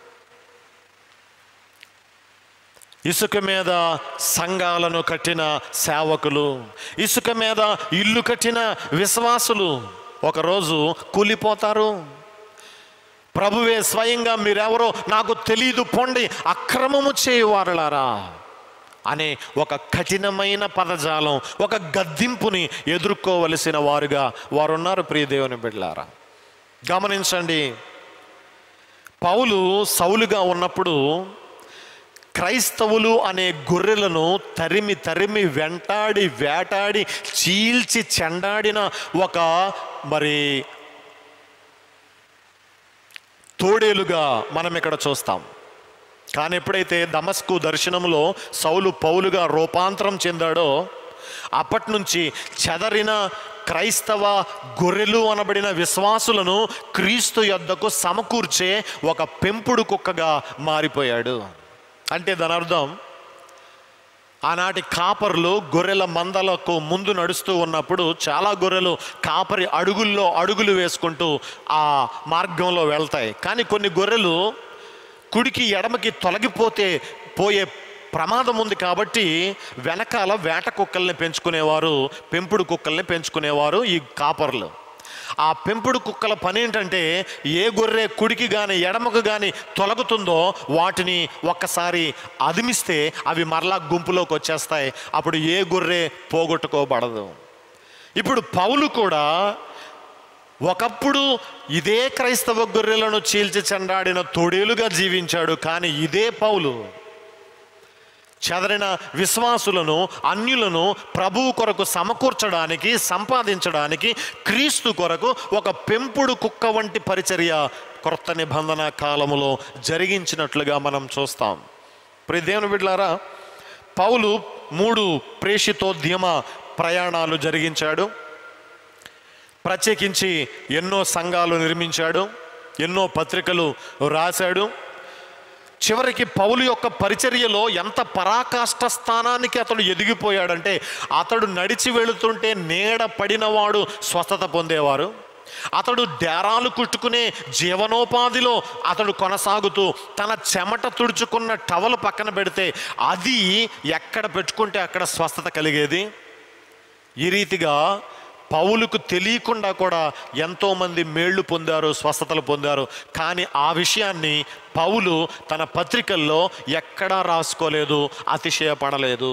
ఇసుక మీద సంఘాలను కట్టిన సేవకులు ఇసుక మీద ఇల్లు కట్టిన విశ్వాసులు ఒకరోజు కూలిపోతారు ప్రభువే స్వయంగా మీరెవరో నాకు తెలియదు పొండి అక్రమము చేయువారలారా అనే ఒక కఠినమైన పదజాలం ఒక గద్దింపుని ఎదుర్కోవలసిన వారుగా వారున్నారు ప్రియ దేవుని బిడ్డలారా గమనించండి పౌలు సౌలుగా ఉన్నప్పుడు క్రైస్తవులు అనే గొర్రెలను తరిమి తరిమి వెంటాడి వేటాడి చీల్చి చెండాడిన ఒక మరి తోడేలుగా మనం ఇక్కడ చూస్తాం కానీ ఎప్పుడైతే దమస్కు దర్శనంలో సౌలు పౌలుగా రూపాంతరం చెందాడో అప్పటి నుంచి చెదరిన క్రైస్తవ గొర్రెలు అనబడిన విశ్వాసులను క్రీస్తు యొద్దకు సమకూర్చే ఒక పెంపుడు కుక్కగా మారిపోయాడు అంటే దాని అర్థం ఆనాటి కాపర్లు గొర్రెల మందలకు ముందు నడుస్తూ ఉన్నప్పుడు చాలా గొర్రెలు కాపరి అడుగుల్లో అడుగులు వేసుకుంటూ ఆ మార్గంలో వెళ్తాయి కానీ కొన్ని గొర్రెలు కుడికి ఎడమకి తొలగిపోతే పోయే ప్రమాదం ఉంది కాబట్టి వెనకాల వేట కుక్కల్ని పెంచుకునేవారు పెంపుడు కుక్కల్ని పెంచుకునేవారు ఈ కాపర్లు ఆ పెంపుడు కుక్కల పని ఏంటంటే ఏ గొర్రె కుడికి కానీ ఎడమకు కానీ తొలగుతుందో వాటిని ఒక్కసారి అదిమిస్తే అవి మరలా గుంపులోకి వచ్చేస్తాయి అప్పుడు ఏ గొర్రె పోగొట్టుకోబడదు ఇప్పుడు పౌలు కూడా ఒకప్పుడు ఇదే క్రైస్తవ గొర్రెలను చీల్చి చెండాడిన తొడేలుగా జీవించాడు కానీ ఇదే పౌలు చెదరిన విశ్వాసులను అన్యులను ప్రభువు కొరకు సమకూర్చడానికి సంపాదించడానికి క్రీస్తు కొరకు ఒక పెంపుడు కుక్క వంటి పరిచర్య క్రొత్త నిబంధన కాలములో జరిగించినట్లుగా మనం చూస్తాం ప్రియ దేవుని బిడ్లారా పౌలు మూడు ప్రేషితోద్యమ ప్రయాణాలు జరిగించాడు ప్రత్యేకించి ఎన్నో సంఘాలు నిర్మించాడు ఎన్నో పత్రికలు రాశాడు చివరికి పౌలు యొక్క పరిచర్యలో ఎంత పరాకాష్ట స్థానానికి అతడు ఎదిగిపోయాడంటే అతడు నడిచి వెళుతుంటే నీడ పడినవాడు స్వస్థత పొందేవారు అతడు డేరాలు కుట్టుకునే జీవనోపాధిలో అతడు కొనసాగుతూ తన చెమట తుడుచుకున్న టవలు పక్కన పెడితే అది ఎక్కడ పెట్టుకుంటే అక్కడ స్వస్థత కలిగేది ఈ రీతిగా పౌలుకు తెలియకుండా కూడా ఎంతోమంది మేళ్లు పొందారు స్వస్థతలు పొందారు కానీ ఆ విషయాన్ని పౌలు తన పత్రికల్లో ఎక్కడా రాసుకోలేదు అతిశయపడలేదు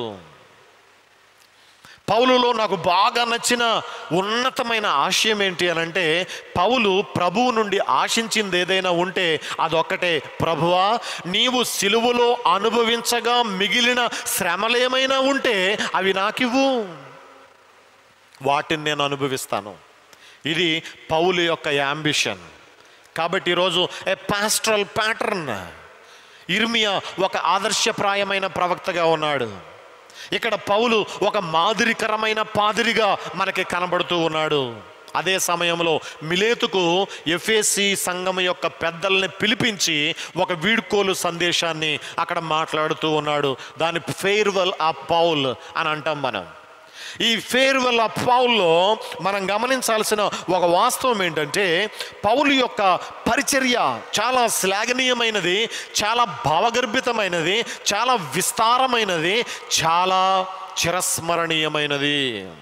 పౌలులో నాకు బాగా నచ్చిన ఉన్నతమైన ఆశయం ఏంటి అని అంటే పౌలు ప్రభువు నుండి ఆశించింది ఏదైనా ఉంటే అదొక్కటే ప్రభువా నీవు సిలువలో అనుభవించగా మిగిలిన శ్రమలేమైనా ఉంటే అవి నాకివ్వు వాటిని నేను అనుభవిస్తాను ఇది పౌలు యొక్క యాంబిషన్ కాబట్టి ఈరోజు ఏ పాస్ట్రల్ ప్యాటర్న్ ఇర్మియా ఒక ఆదర్శప్రాయమైన ప్రవక్తగా ఉన్నాడు ఇక్కడ పౌలు ఒక మాదిరికరమైన పాదిరిగా మనకి కనబడుతూ ఉన్నాడు అదే సమయంలో మిలేతుకు ఎఫేసి సంఘం యొక్క పెద్దల్ని పిలిపించి ఒక వీడ్కోలు సందేశాన్ని అక్కడ మాట్లాడుతూ ఉన్నాడు దాని ఫేర్వెల్ ఆఫ్ పౌల్ అని అంటాం మనం ఈ ఫేర్వెల్ ఆఫ్ పౌల్లో మనం గమనించాల్సిన ఒక వాస్తవం ఏంటంటే పౌలు యొక్క పరిచర్య చాలా శ్లాఘనీయమైనది చాలా భావగర్భితమైనది చాలా విస్తారమైనది చాలా చిరస్మరణీయమైనది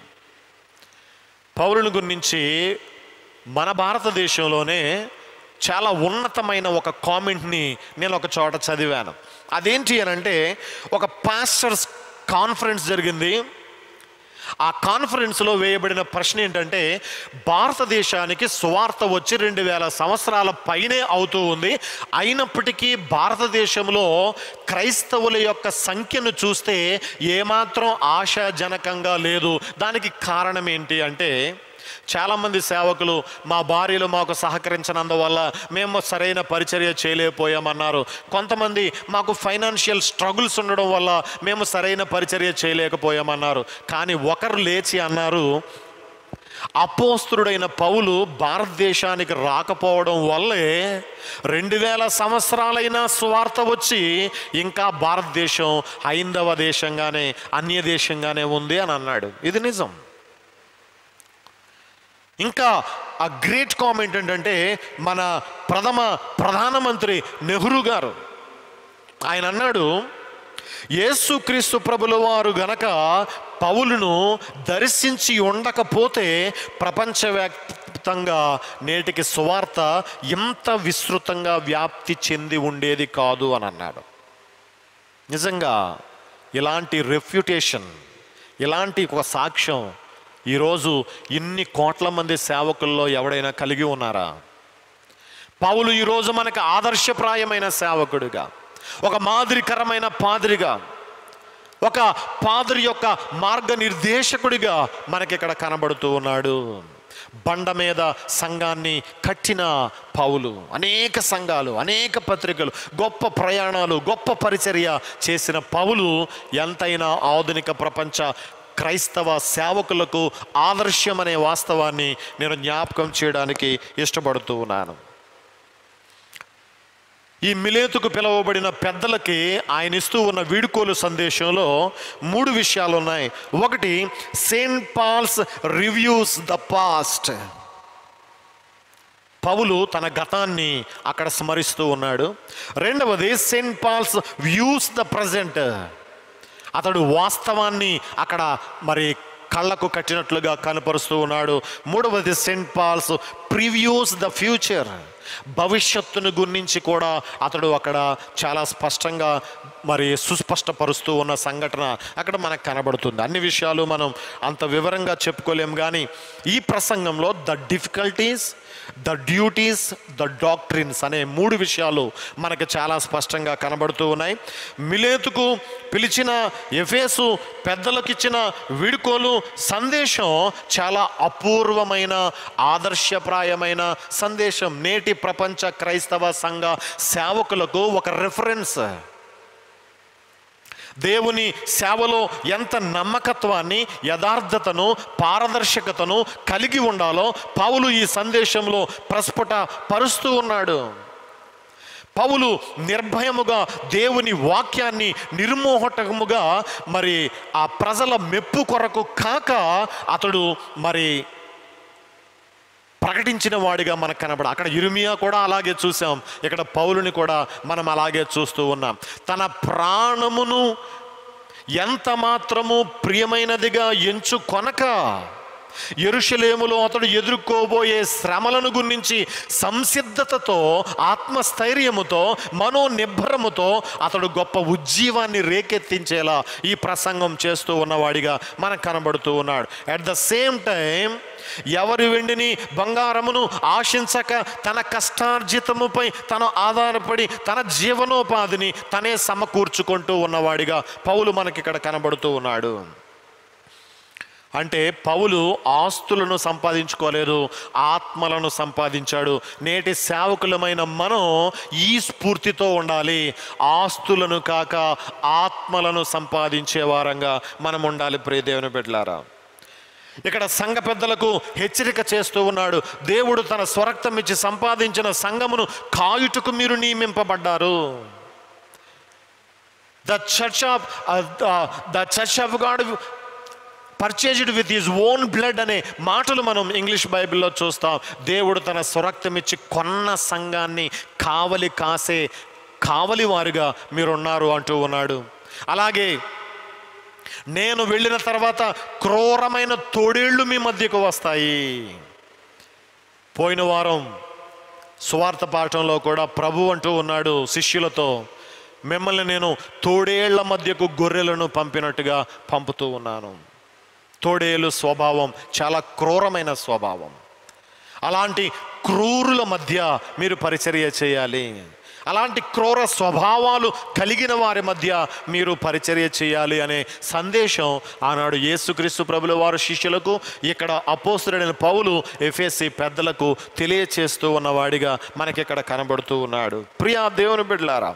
పౌరుని గురించి మన భారతదేశంలోనే చాలా ఉన్నతమైన ఒక కామెంట్ని నేను ఒక చోట చదివాను అదేంటి అని అంటే ఒక పాస్టర్స్ కాన్ఫరెన్స్ జరిగింది ఆ కాన్ఫరెన్స్లో వేయబడిన ప్రశ్న ఏంటంటే భారతదేశానికి సువార్త వచ్చి రెండు వేల సంవత్సరాల పైనే అవుతూ ఉంది అయినప్పటికీ భారతదేశంలో క్రైస్తవుల యొక్క సంఖ్యను చూస్తే ఏమాత్రం ఆశాజనకంగా లేదు దానికి కారణం ఏంటి అంటే చాలామంది సేవకులు మా భార్యలు మాకు సహకరించినందువల్ల మేము సరైన పరిచర్య చేయలేకపోయామన్నారు కొంతమంది మాకు ఫైనాన్షియల్ స్ట్రగుల్స్ ఉండడం వల్ల మేము సరైన పరిచర్య చేయలేకపోయామన్నారు కానీ ఒకరు లేచి అన్నారు అపోస్తుడైన పౌలు భారతదేశానికి రాకపోవడం వల్లే రెండు వేల సంవత్సరాలైన స్వార్థ వచ్చి ఇంకా భారతదేశం హైందవ దేశంగానే అన్య దేశంగానే ఉంది అని అన్నాడు ఇది నిజం ఇంకా ఆ గ్రేట్ కామెంట్ ఏంటంటే మన ప్రథమ ప్రధానమంత్రి నెహ్రూ గారు ఆయన అన్నాడు యేసుక్రీస్తు ప్రభుల వారు గనక పౌలును దర్శించి ఉండకపోతే ప్రపంచవ్యాప్తంగా నేటికి సువార్త ఇంత విస్తృతంగా వ్యాప్తి చెంది ఉండేది కాదు అని అన్నాడు నిజంగా ఇలాంటి రెఫ్యుటేషన్ ఇలాంటి ఒక సాక్ష్యం ఈరోజు ఇన్ని కోట్ల మంది సేవకుల్లో ఎవడైనా కలిగి ఉన్నారా పౌలు ఈరోజు మనకు ఆదర్శప్రాయమైన సేవకుడిగా ఒక మాదిరికరమైన పాదిరిగా ఒక పాదిరి యొక్క మార్గనిర్దేశకుడిగా మనకి ఇక్కడ కనబడుతూ ఉన్నాడు బండ మీద సంఘాన్ని కట్టిన పౌలు అనేక సంఘాలు అనేక పత్రికలు గొప్ప ప్రయాణాలు గొప్ప పరిచర్య చేసిన పౌలు ఎంతైనా ఆధునిక ప్రపంచ క్రైస్తవ సేవకులకు ఆదర్శం అనే వాస్తవాన్ని నేను జ్ఞాపకం చేయడానికి ఇష్టపడుతూ ఉన్నాను ఈ మిలేతుకు పిలువబడిన పెద్దలకి ఆయన ఇస్తూ ఉన్న వీడుకోలు సందేశంలో మూడు విషయాలు ఉన్నాయి ఒకటి Saint Paul's reviews the past పౌలు తన గతాన్ని అక్కడ స్మరిస్తూ ఉన్నాడు రెండవది Saint Paul's views the present అతడు వాస్తవాన్ని అక్కడ మరి కళ్ళకు కట్టినట్లుగా కనపరుస్తూ ఉన్నాడు మూడవది Saint Paul's previews the future భవిష్యత్తును గురించి కూడా అతడు అక్కడ చాలా స్పష్టంగా మరి సుస్పష్టపరుస్తూ ఉన్న సంఘటన అక్కడ మనకు కనబడుతుంది అన్ని విషయాలు మనం అంత వివరంగా చెప్పుకోలేం కానీ ఈ ప్రసంగంలో the difficulties the duties the doctrines అనే మూడు విషయాలు మనకు చాలా స్పష్టంగా కనబడుతూ ఉన్నాయి మిలేతుకు పిలిచిన ఎఫేసు పెద్దలకు ఇచ్చిన వీడుకోలు సందేశం చాలా అపూర్వమైన ఆదర్శప్రాయమైన సందేశం నేటి ప్రపంచ క్రైస్తవ సంఘ సేవకులకు ఒక రెఫరెన్స్ దేవుని సేవలో ఎంత నమ్మకత్వాన్ని యథార్థతను పారదర్శకతను కలిగి ఉండాలో పౌలు ఈ సందేశంలో ప్రస్ఫుట పరుస్తూ ఉన్నాడు పౌలు నిర్భయముగా దేవుని వాక్యాన్ని నిర్మోహటముగా మరి ఆ ప్రజల మెప్పు కొరకు కాక అతడు మరి ప్రకటించిన వాడిగా మనకు కనబడ అక్కడ ఇరుమియా కూడా అలాగే చూసాం ఇక్కడ పౌలుని కూడా మనం అలాగే చూస్తూ ఉన్నాం తన ప్రాణమును ఎంత మాత్రము ప్రియమైనదిగా ఎంచుకొనక ఎరుషలేములో అతడు ఎదుర్కోబోయే శ్రమలను గురించి సంసిద్ధతతో ఆత్మస్థైర్యముతో మనోనిబ్బరముతో అతడు గొప్ప ఉజ్జీవాన్ని రేకెత్తించేలా ఈ ప్రసంగం చేస్తూ ఉన్నవాడిగా మనకు కనబడుతూ ఉన్నాడు అట్ ద సేమ్ టైం ఎవరి వెండిని బంగారమును ఆశించక తన కష్టార్జితముపై తను ఆధారపడి తన జీవనోపాధిని తనే సమకూర్చుకుంటూ ఉన్నవాడిగా పౌలు మనకి ఇక్కడ కనబడుతూ ఉన్నాడు అంటే పౌలు ఆస్తులను సంపాదించుకోలేదు ఆత్మలను సంపాదించాడు నేటి సేవకులమైన మనం ఈ స్ఫూర్తితో ఉండాలి ఆస్తులను కాక ఆత్మలను సంపాదించే వారంగా మనం ఉండాలి ప్రియ దేవుని బిడ్డలారా ఇక్కడ సంఘ పెద్దలకు హెచ్చరిక చేస్తూ ఉన్నాడు దేవుడు తన స్వరక్తం ఇచ్చి సంపాదించిన సంఘమును కాయుటకు మీరు నియమింపబడ్డారు the church of the church of God purchased with his own blood అనే మాటలు మనం ఇంగ్లీష్ బైబిల్లో చూస్తాం దేవుడు తన స్వరక్తం ఇచ్చి కొన్న సంఘాన్ని కావలి కాసే కావలి వారుగా మీరున్నారు అంటూ ఉన్నాడు అలాగే నేను వెళ్ళిన తర్వాత క్రూరమైన తోడేళ్ళు మీ మధ్యకు వస్తాయి పోయిన వారం సువార్త పాఠంలో కూడా ప్రభు అంటూ ఉన్నాడు శిష్యులతో మిమ్మల్ని నేను తోడేళ్ల మధ్యకు గొర్రెలను పంపినట్టుగా పంపుతూ ఉన్నాను తోడేలు స్వభావం చాలా క్రూరమైన స్వభావం అలాంటి క్రూరుల మధ్య మీరు పరిచర్య చేయాలి అలాంటి క్రూర స్వభావాలు కలిగిన వారి మధ్య మీరు పరిచర్య చేయాలి అనే సందేశం ఆనాడు యేసుక్రీస్తు ప్రభుల వారు శిష్యులకు ఇక్కడ అపోస్తుడైన పౌలు ఎఫ్ఎస్సి పెద్దలకు తెలియచేస్తూ ఉన్నవాడిగా మనకి ఇక్కడ కనబడుతూ ఉన్నాడు ప్రియా దేవుని బిడ్డలారా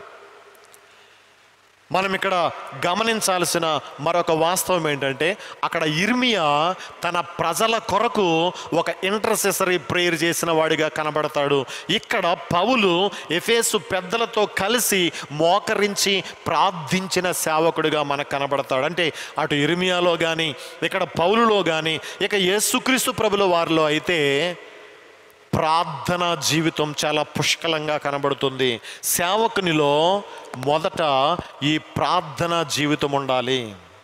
మనం ఇక్కడ గమనించాల్సిన మరొక వాస్తవం ఏంటంటే అక్కడ ఇర్మియా తన ప్రజల కొరకు ఒక ఇంటర్సెసరీ ప్రేయర్ చేసిన వాడిగా కనబడతాడు ఇక్కడ పౌలు ఎఫేసు పెద్దలతో కలిసి మోకరించి ప్రార్థించిన సేవకుడిగా మనకు కనబడతాడు అంటే అటు ఇర్మియాలో కానీ ఇక్కడ పౌలులో కానీ ఇక యేసుక్రీస్తు ప్రభుల వారిలో అయితే ప్రార్థన జీవితం చాలా పుష్కలంగా కనబడుతుంది సేవకునిలో మొదట ఈ ప్రార్థన జీవితం ఉండాలి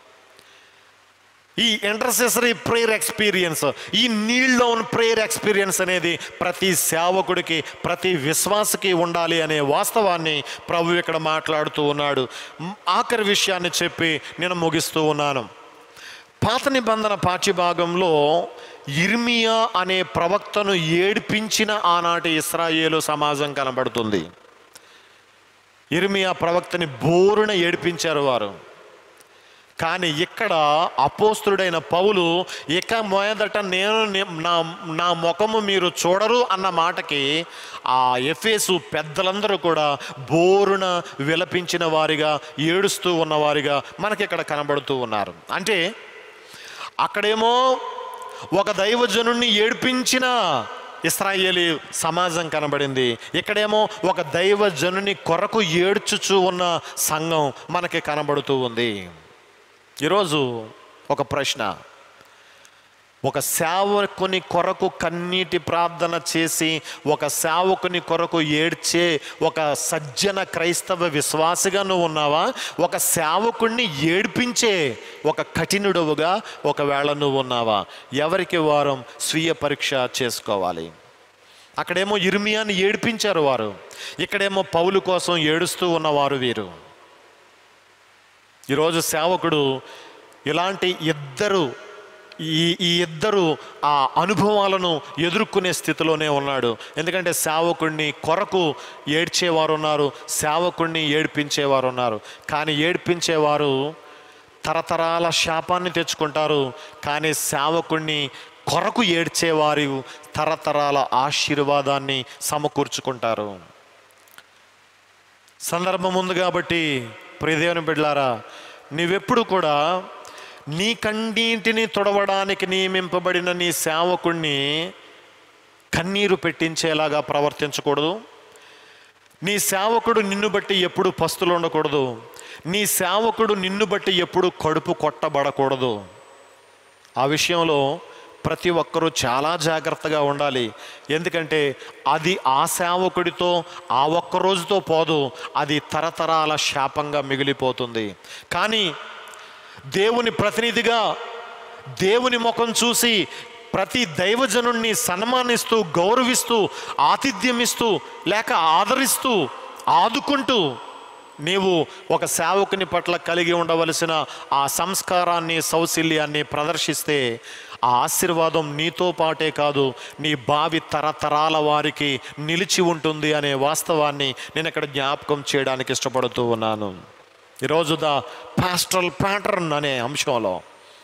ఈ ఇంటర్సెసరీ ప్రేయర్ ఎక్స్పీరియన్స్ ఈ నీల్ డౌన్ ప్రేయర్ ఎక్స్పీరియన్స్ అనేది ప్రతి సేవకుడికి ప్రతి విశ్వాసకి ఉండాలి అనే వాస్తవాన్ని ప్రభు ఇక్కడ మాట్లాడుతూ ఉన్నాడు మ్, ఆఖరి విషయాన్ని చెప్పి నేను ముగిస్తూ ఉన్నాను పాత నిబంధన పాఠ్యభాగంలో ఇర్మియా అనే ప్రవక్తను ఏడిపించిన ఆనాటి ఇస్రాయేలు సమాజం కనబడుతుంది ఇర్మియా ప్రవక్తని బోరున ఏడిపించారు వారు కానీ ఇక్కడ అపోస్తుడైన పౌలు ఇక మొదట నేను ని- నా నా ముఖము మీరు చూడరు అన్న మాటకి ఆ ఎఫేసు పెద్దలందరూ కూడా బోరున విలపించిన వారిగా ఏడుస్తూ ఉన్నవారిగా మనకి ఇక్కడ కనబడుతూ ఉన్నారు అంటే అక్కడేమో ఒక దైవజనుణ్ణి ఏడిపించిన ఇస్రాయేలీ సమాజం కనబడింది ఇక్కడేమో ఒక దైవజనుని కొరకు ఏడ్చుచూ ఉన్న సంఘం మనకి కనబడుతూ ఉంది ఈరోజు ఒక ప్రశ్న ఒక సేవకుని కొరకు కన్నీటి ప్రార్థన చేసి ఒక సేవకుని కొరకు ఏడ్చే ఒక సజ్జన క్రైస్తవ విశ్వాసిగా నువ్వు ఉన్నావా ఒక సేవకుణ్ణి ఏడ్పించే ఒక కఠినుడవుగా ఒకవేళ నువ్వు ఉన్నావా ఎవరికి వారం స్వీయ పరీక్ష చేసుకోవాలి అక్కడేమో ఇర్మియాని ఏడిపించారు వారు ఇక్కడేమో పౌలు కోసం ఏడుస్తూ ఉన్నవారు వీరు ఈరోజు సేవకుడు ఇలాంటి ఇద్దరు ఈ ఈ ఇద్దరు ఆ అనుభవాలను ఎదుర్కొనే స్థితిలోనే ఉన్నాడు ఎందుకంటే సేవకుడిని కొరకు ఏడ్చేవారు ఉన్నారు సేవకుడిని ఏడ్పించేవారు ఉన్నారు కానీ ఏడ్పించేవారు తరతరాల శాపాన్ని తెచ్చుకుంటారు కానీ సేవకుడిని కొరకు ఏడ్చేవారు తరతరాల ఆశీర్వాదాన్ని సమకూర్చుకుంటారు సందర్భం ఉంది కాబట్టి ప్రియదేవుని బిడ్లారా నీవెప్పుడు కూడా నీ కన్నీటిని తొడవడానికి నియమింపబడిన నీ సేవకుణ్ణి కన్నీరు పెట్టించేలాగా ప్రవర్తించకూడదు నీ సేవకుడు నిన్ను బట్టి ఎప్పుడు పస్తులు ఉండకూడదు నీ సేవకుడు నిన్ను బట్టి ఎప్పుడు కడుపు కొట్టబడకూడదు ఆ విషయంలో ప్రతి ఒక్కరూ చాలా జాగ్రత్తగా ఉండాలి ఎందుకంటే అది ఆ సేవకుడితో ఆ ఒక్క రోజుతో పోదు అది తరతరాల శాపంగా మిగిలిపోతుంది కానీ దేవుని ప్రతినిధిగా దేవుని ముఖం చూసి ప్రతి దైవజనుణ్ణి సన్మానిస్తూ గౌరవిస్తూ ఆతిథ్యమిస్తూ లేక ఆదరిస్తూ ఆదుకుంటూ నీవు ఒక సేవకుని పట్ల కలిగి ఉండవలసిన ఆ సంస్కారాన్ని సౌశల్యాన్ని ప్రదర్శిస్తే ఆ ఆశీర్వాదం నీతో పాటే కాదు నీ భావి తరతరాల వారికి నిలిచి ఉంటుంది అనే వాస్తవాన్ని నేను ఇక్కడ జ్ఞాపకం చేయడానికి ఇష్టపడుతూ ఉన్నాను ఈరోజు ద పాస్ట్రల్ ప్యాటర్న్ అనే అంశంలో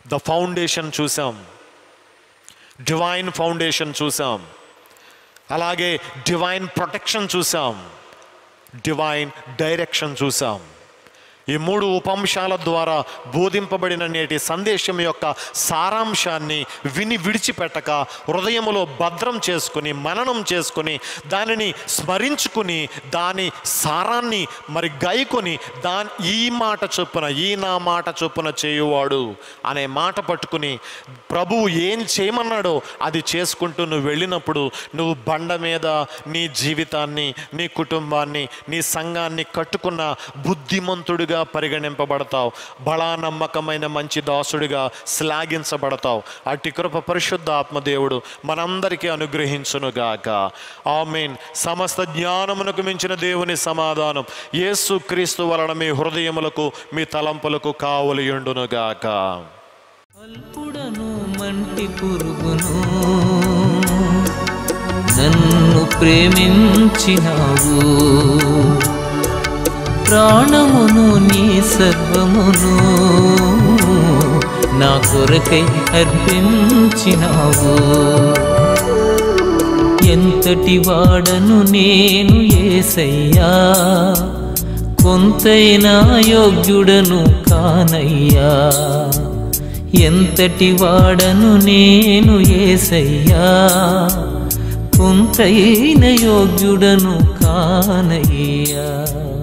ద ఫౌండేషన్ చూసాం డివైన్ ఫౌండేషన్ చూసాం అలాగే డివైన్ ప్రొటెక్షన్ చూసాం డివైన్ డైరెక్షన్ చూసాం ఈ మూడు ఉపంశాల ద్వారా బోధింపబడిన నేటి సందేశం యొక్క సారాంశాన్ని విని విడిచిపెట్టక హృదయములో భద్రం చేసుకుని మననం చేసుకుని దానిని స్మరించుకుని దాని సారాన్ని మరి గైకొని దాని ఈ మాట చొప్పున ఈ నా మాట చొప్పున చేయువాడు అనే మాట పట్టుకుని ప్రభువు ఏం చేయమన్నాడో అది చేసుకుంటూ నువ్వు వెళ్ళినప్పుడు నువ్వు బండ మీద నీ జీవితాన్ని నీ కుటుంబాన్ని నీ సంఘాన్ని కట్టుకున్న బుద్ధిమంతుడిగా పరిగణింపబడతావు బలా నమ్మకమైన మంచి దాసుడిగా శ్లాఘించబడతావు అట్టి కృప పరిశుద్ధ ఆత్మదేవుడు మనందరికీ అనుగ్రహించునుగాక ఆమెన్ సమస్త జ్ఞానమునకు మించిన దేవుని సమాధానం యేసు క్రీస్తు వలన మీ హృదయములకు మీ తలంపులకు కావలియుండునుగాక అల్పుడను మంటి పురుగును నన్ను ప్రేమించినావు ప్రాణమును నీ సర్వమును నా కొరకై అర్పించినావు ఎంతటి వాడను నేను ఏసయ్యా కొంతైనా యోగ్యుడను కానయ్యా ఎంతటి వాడను నేను ఏసయ్యా కొంతైన యోగ్యుడను కానయ్యా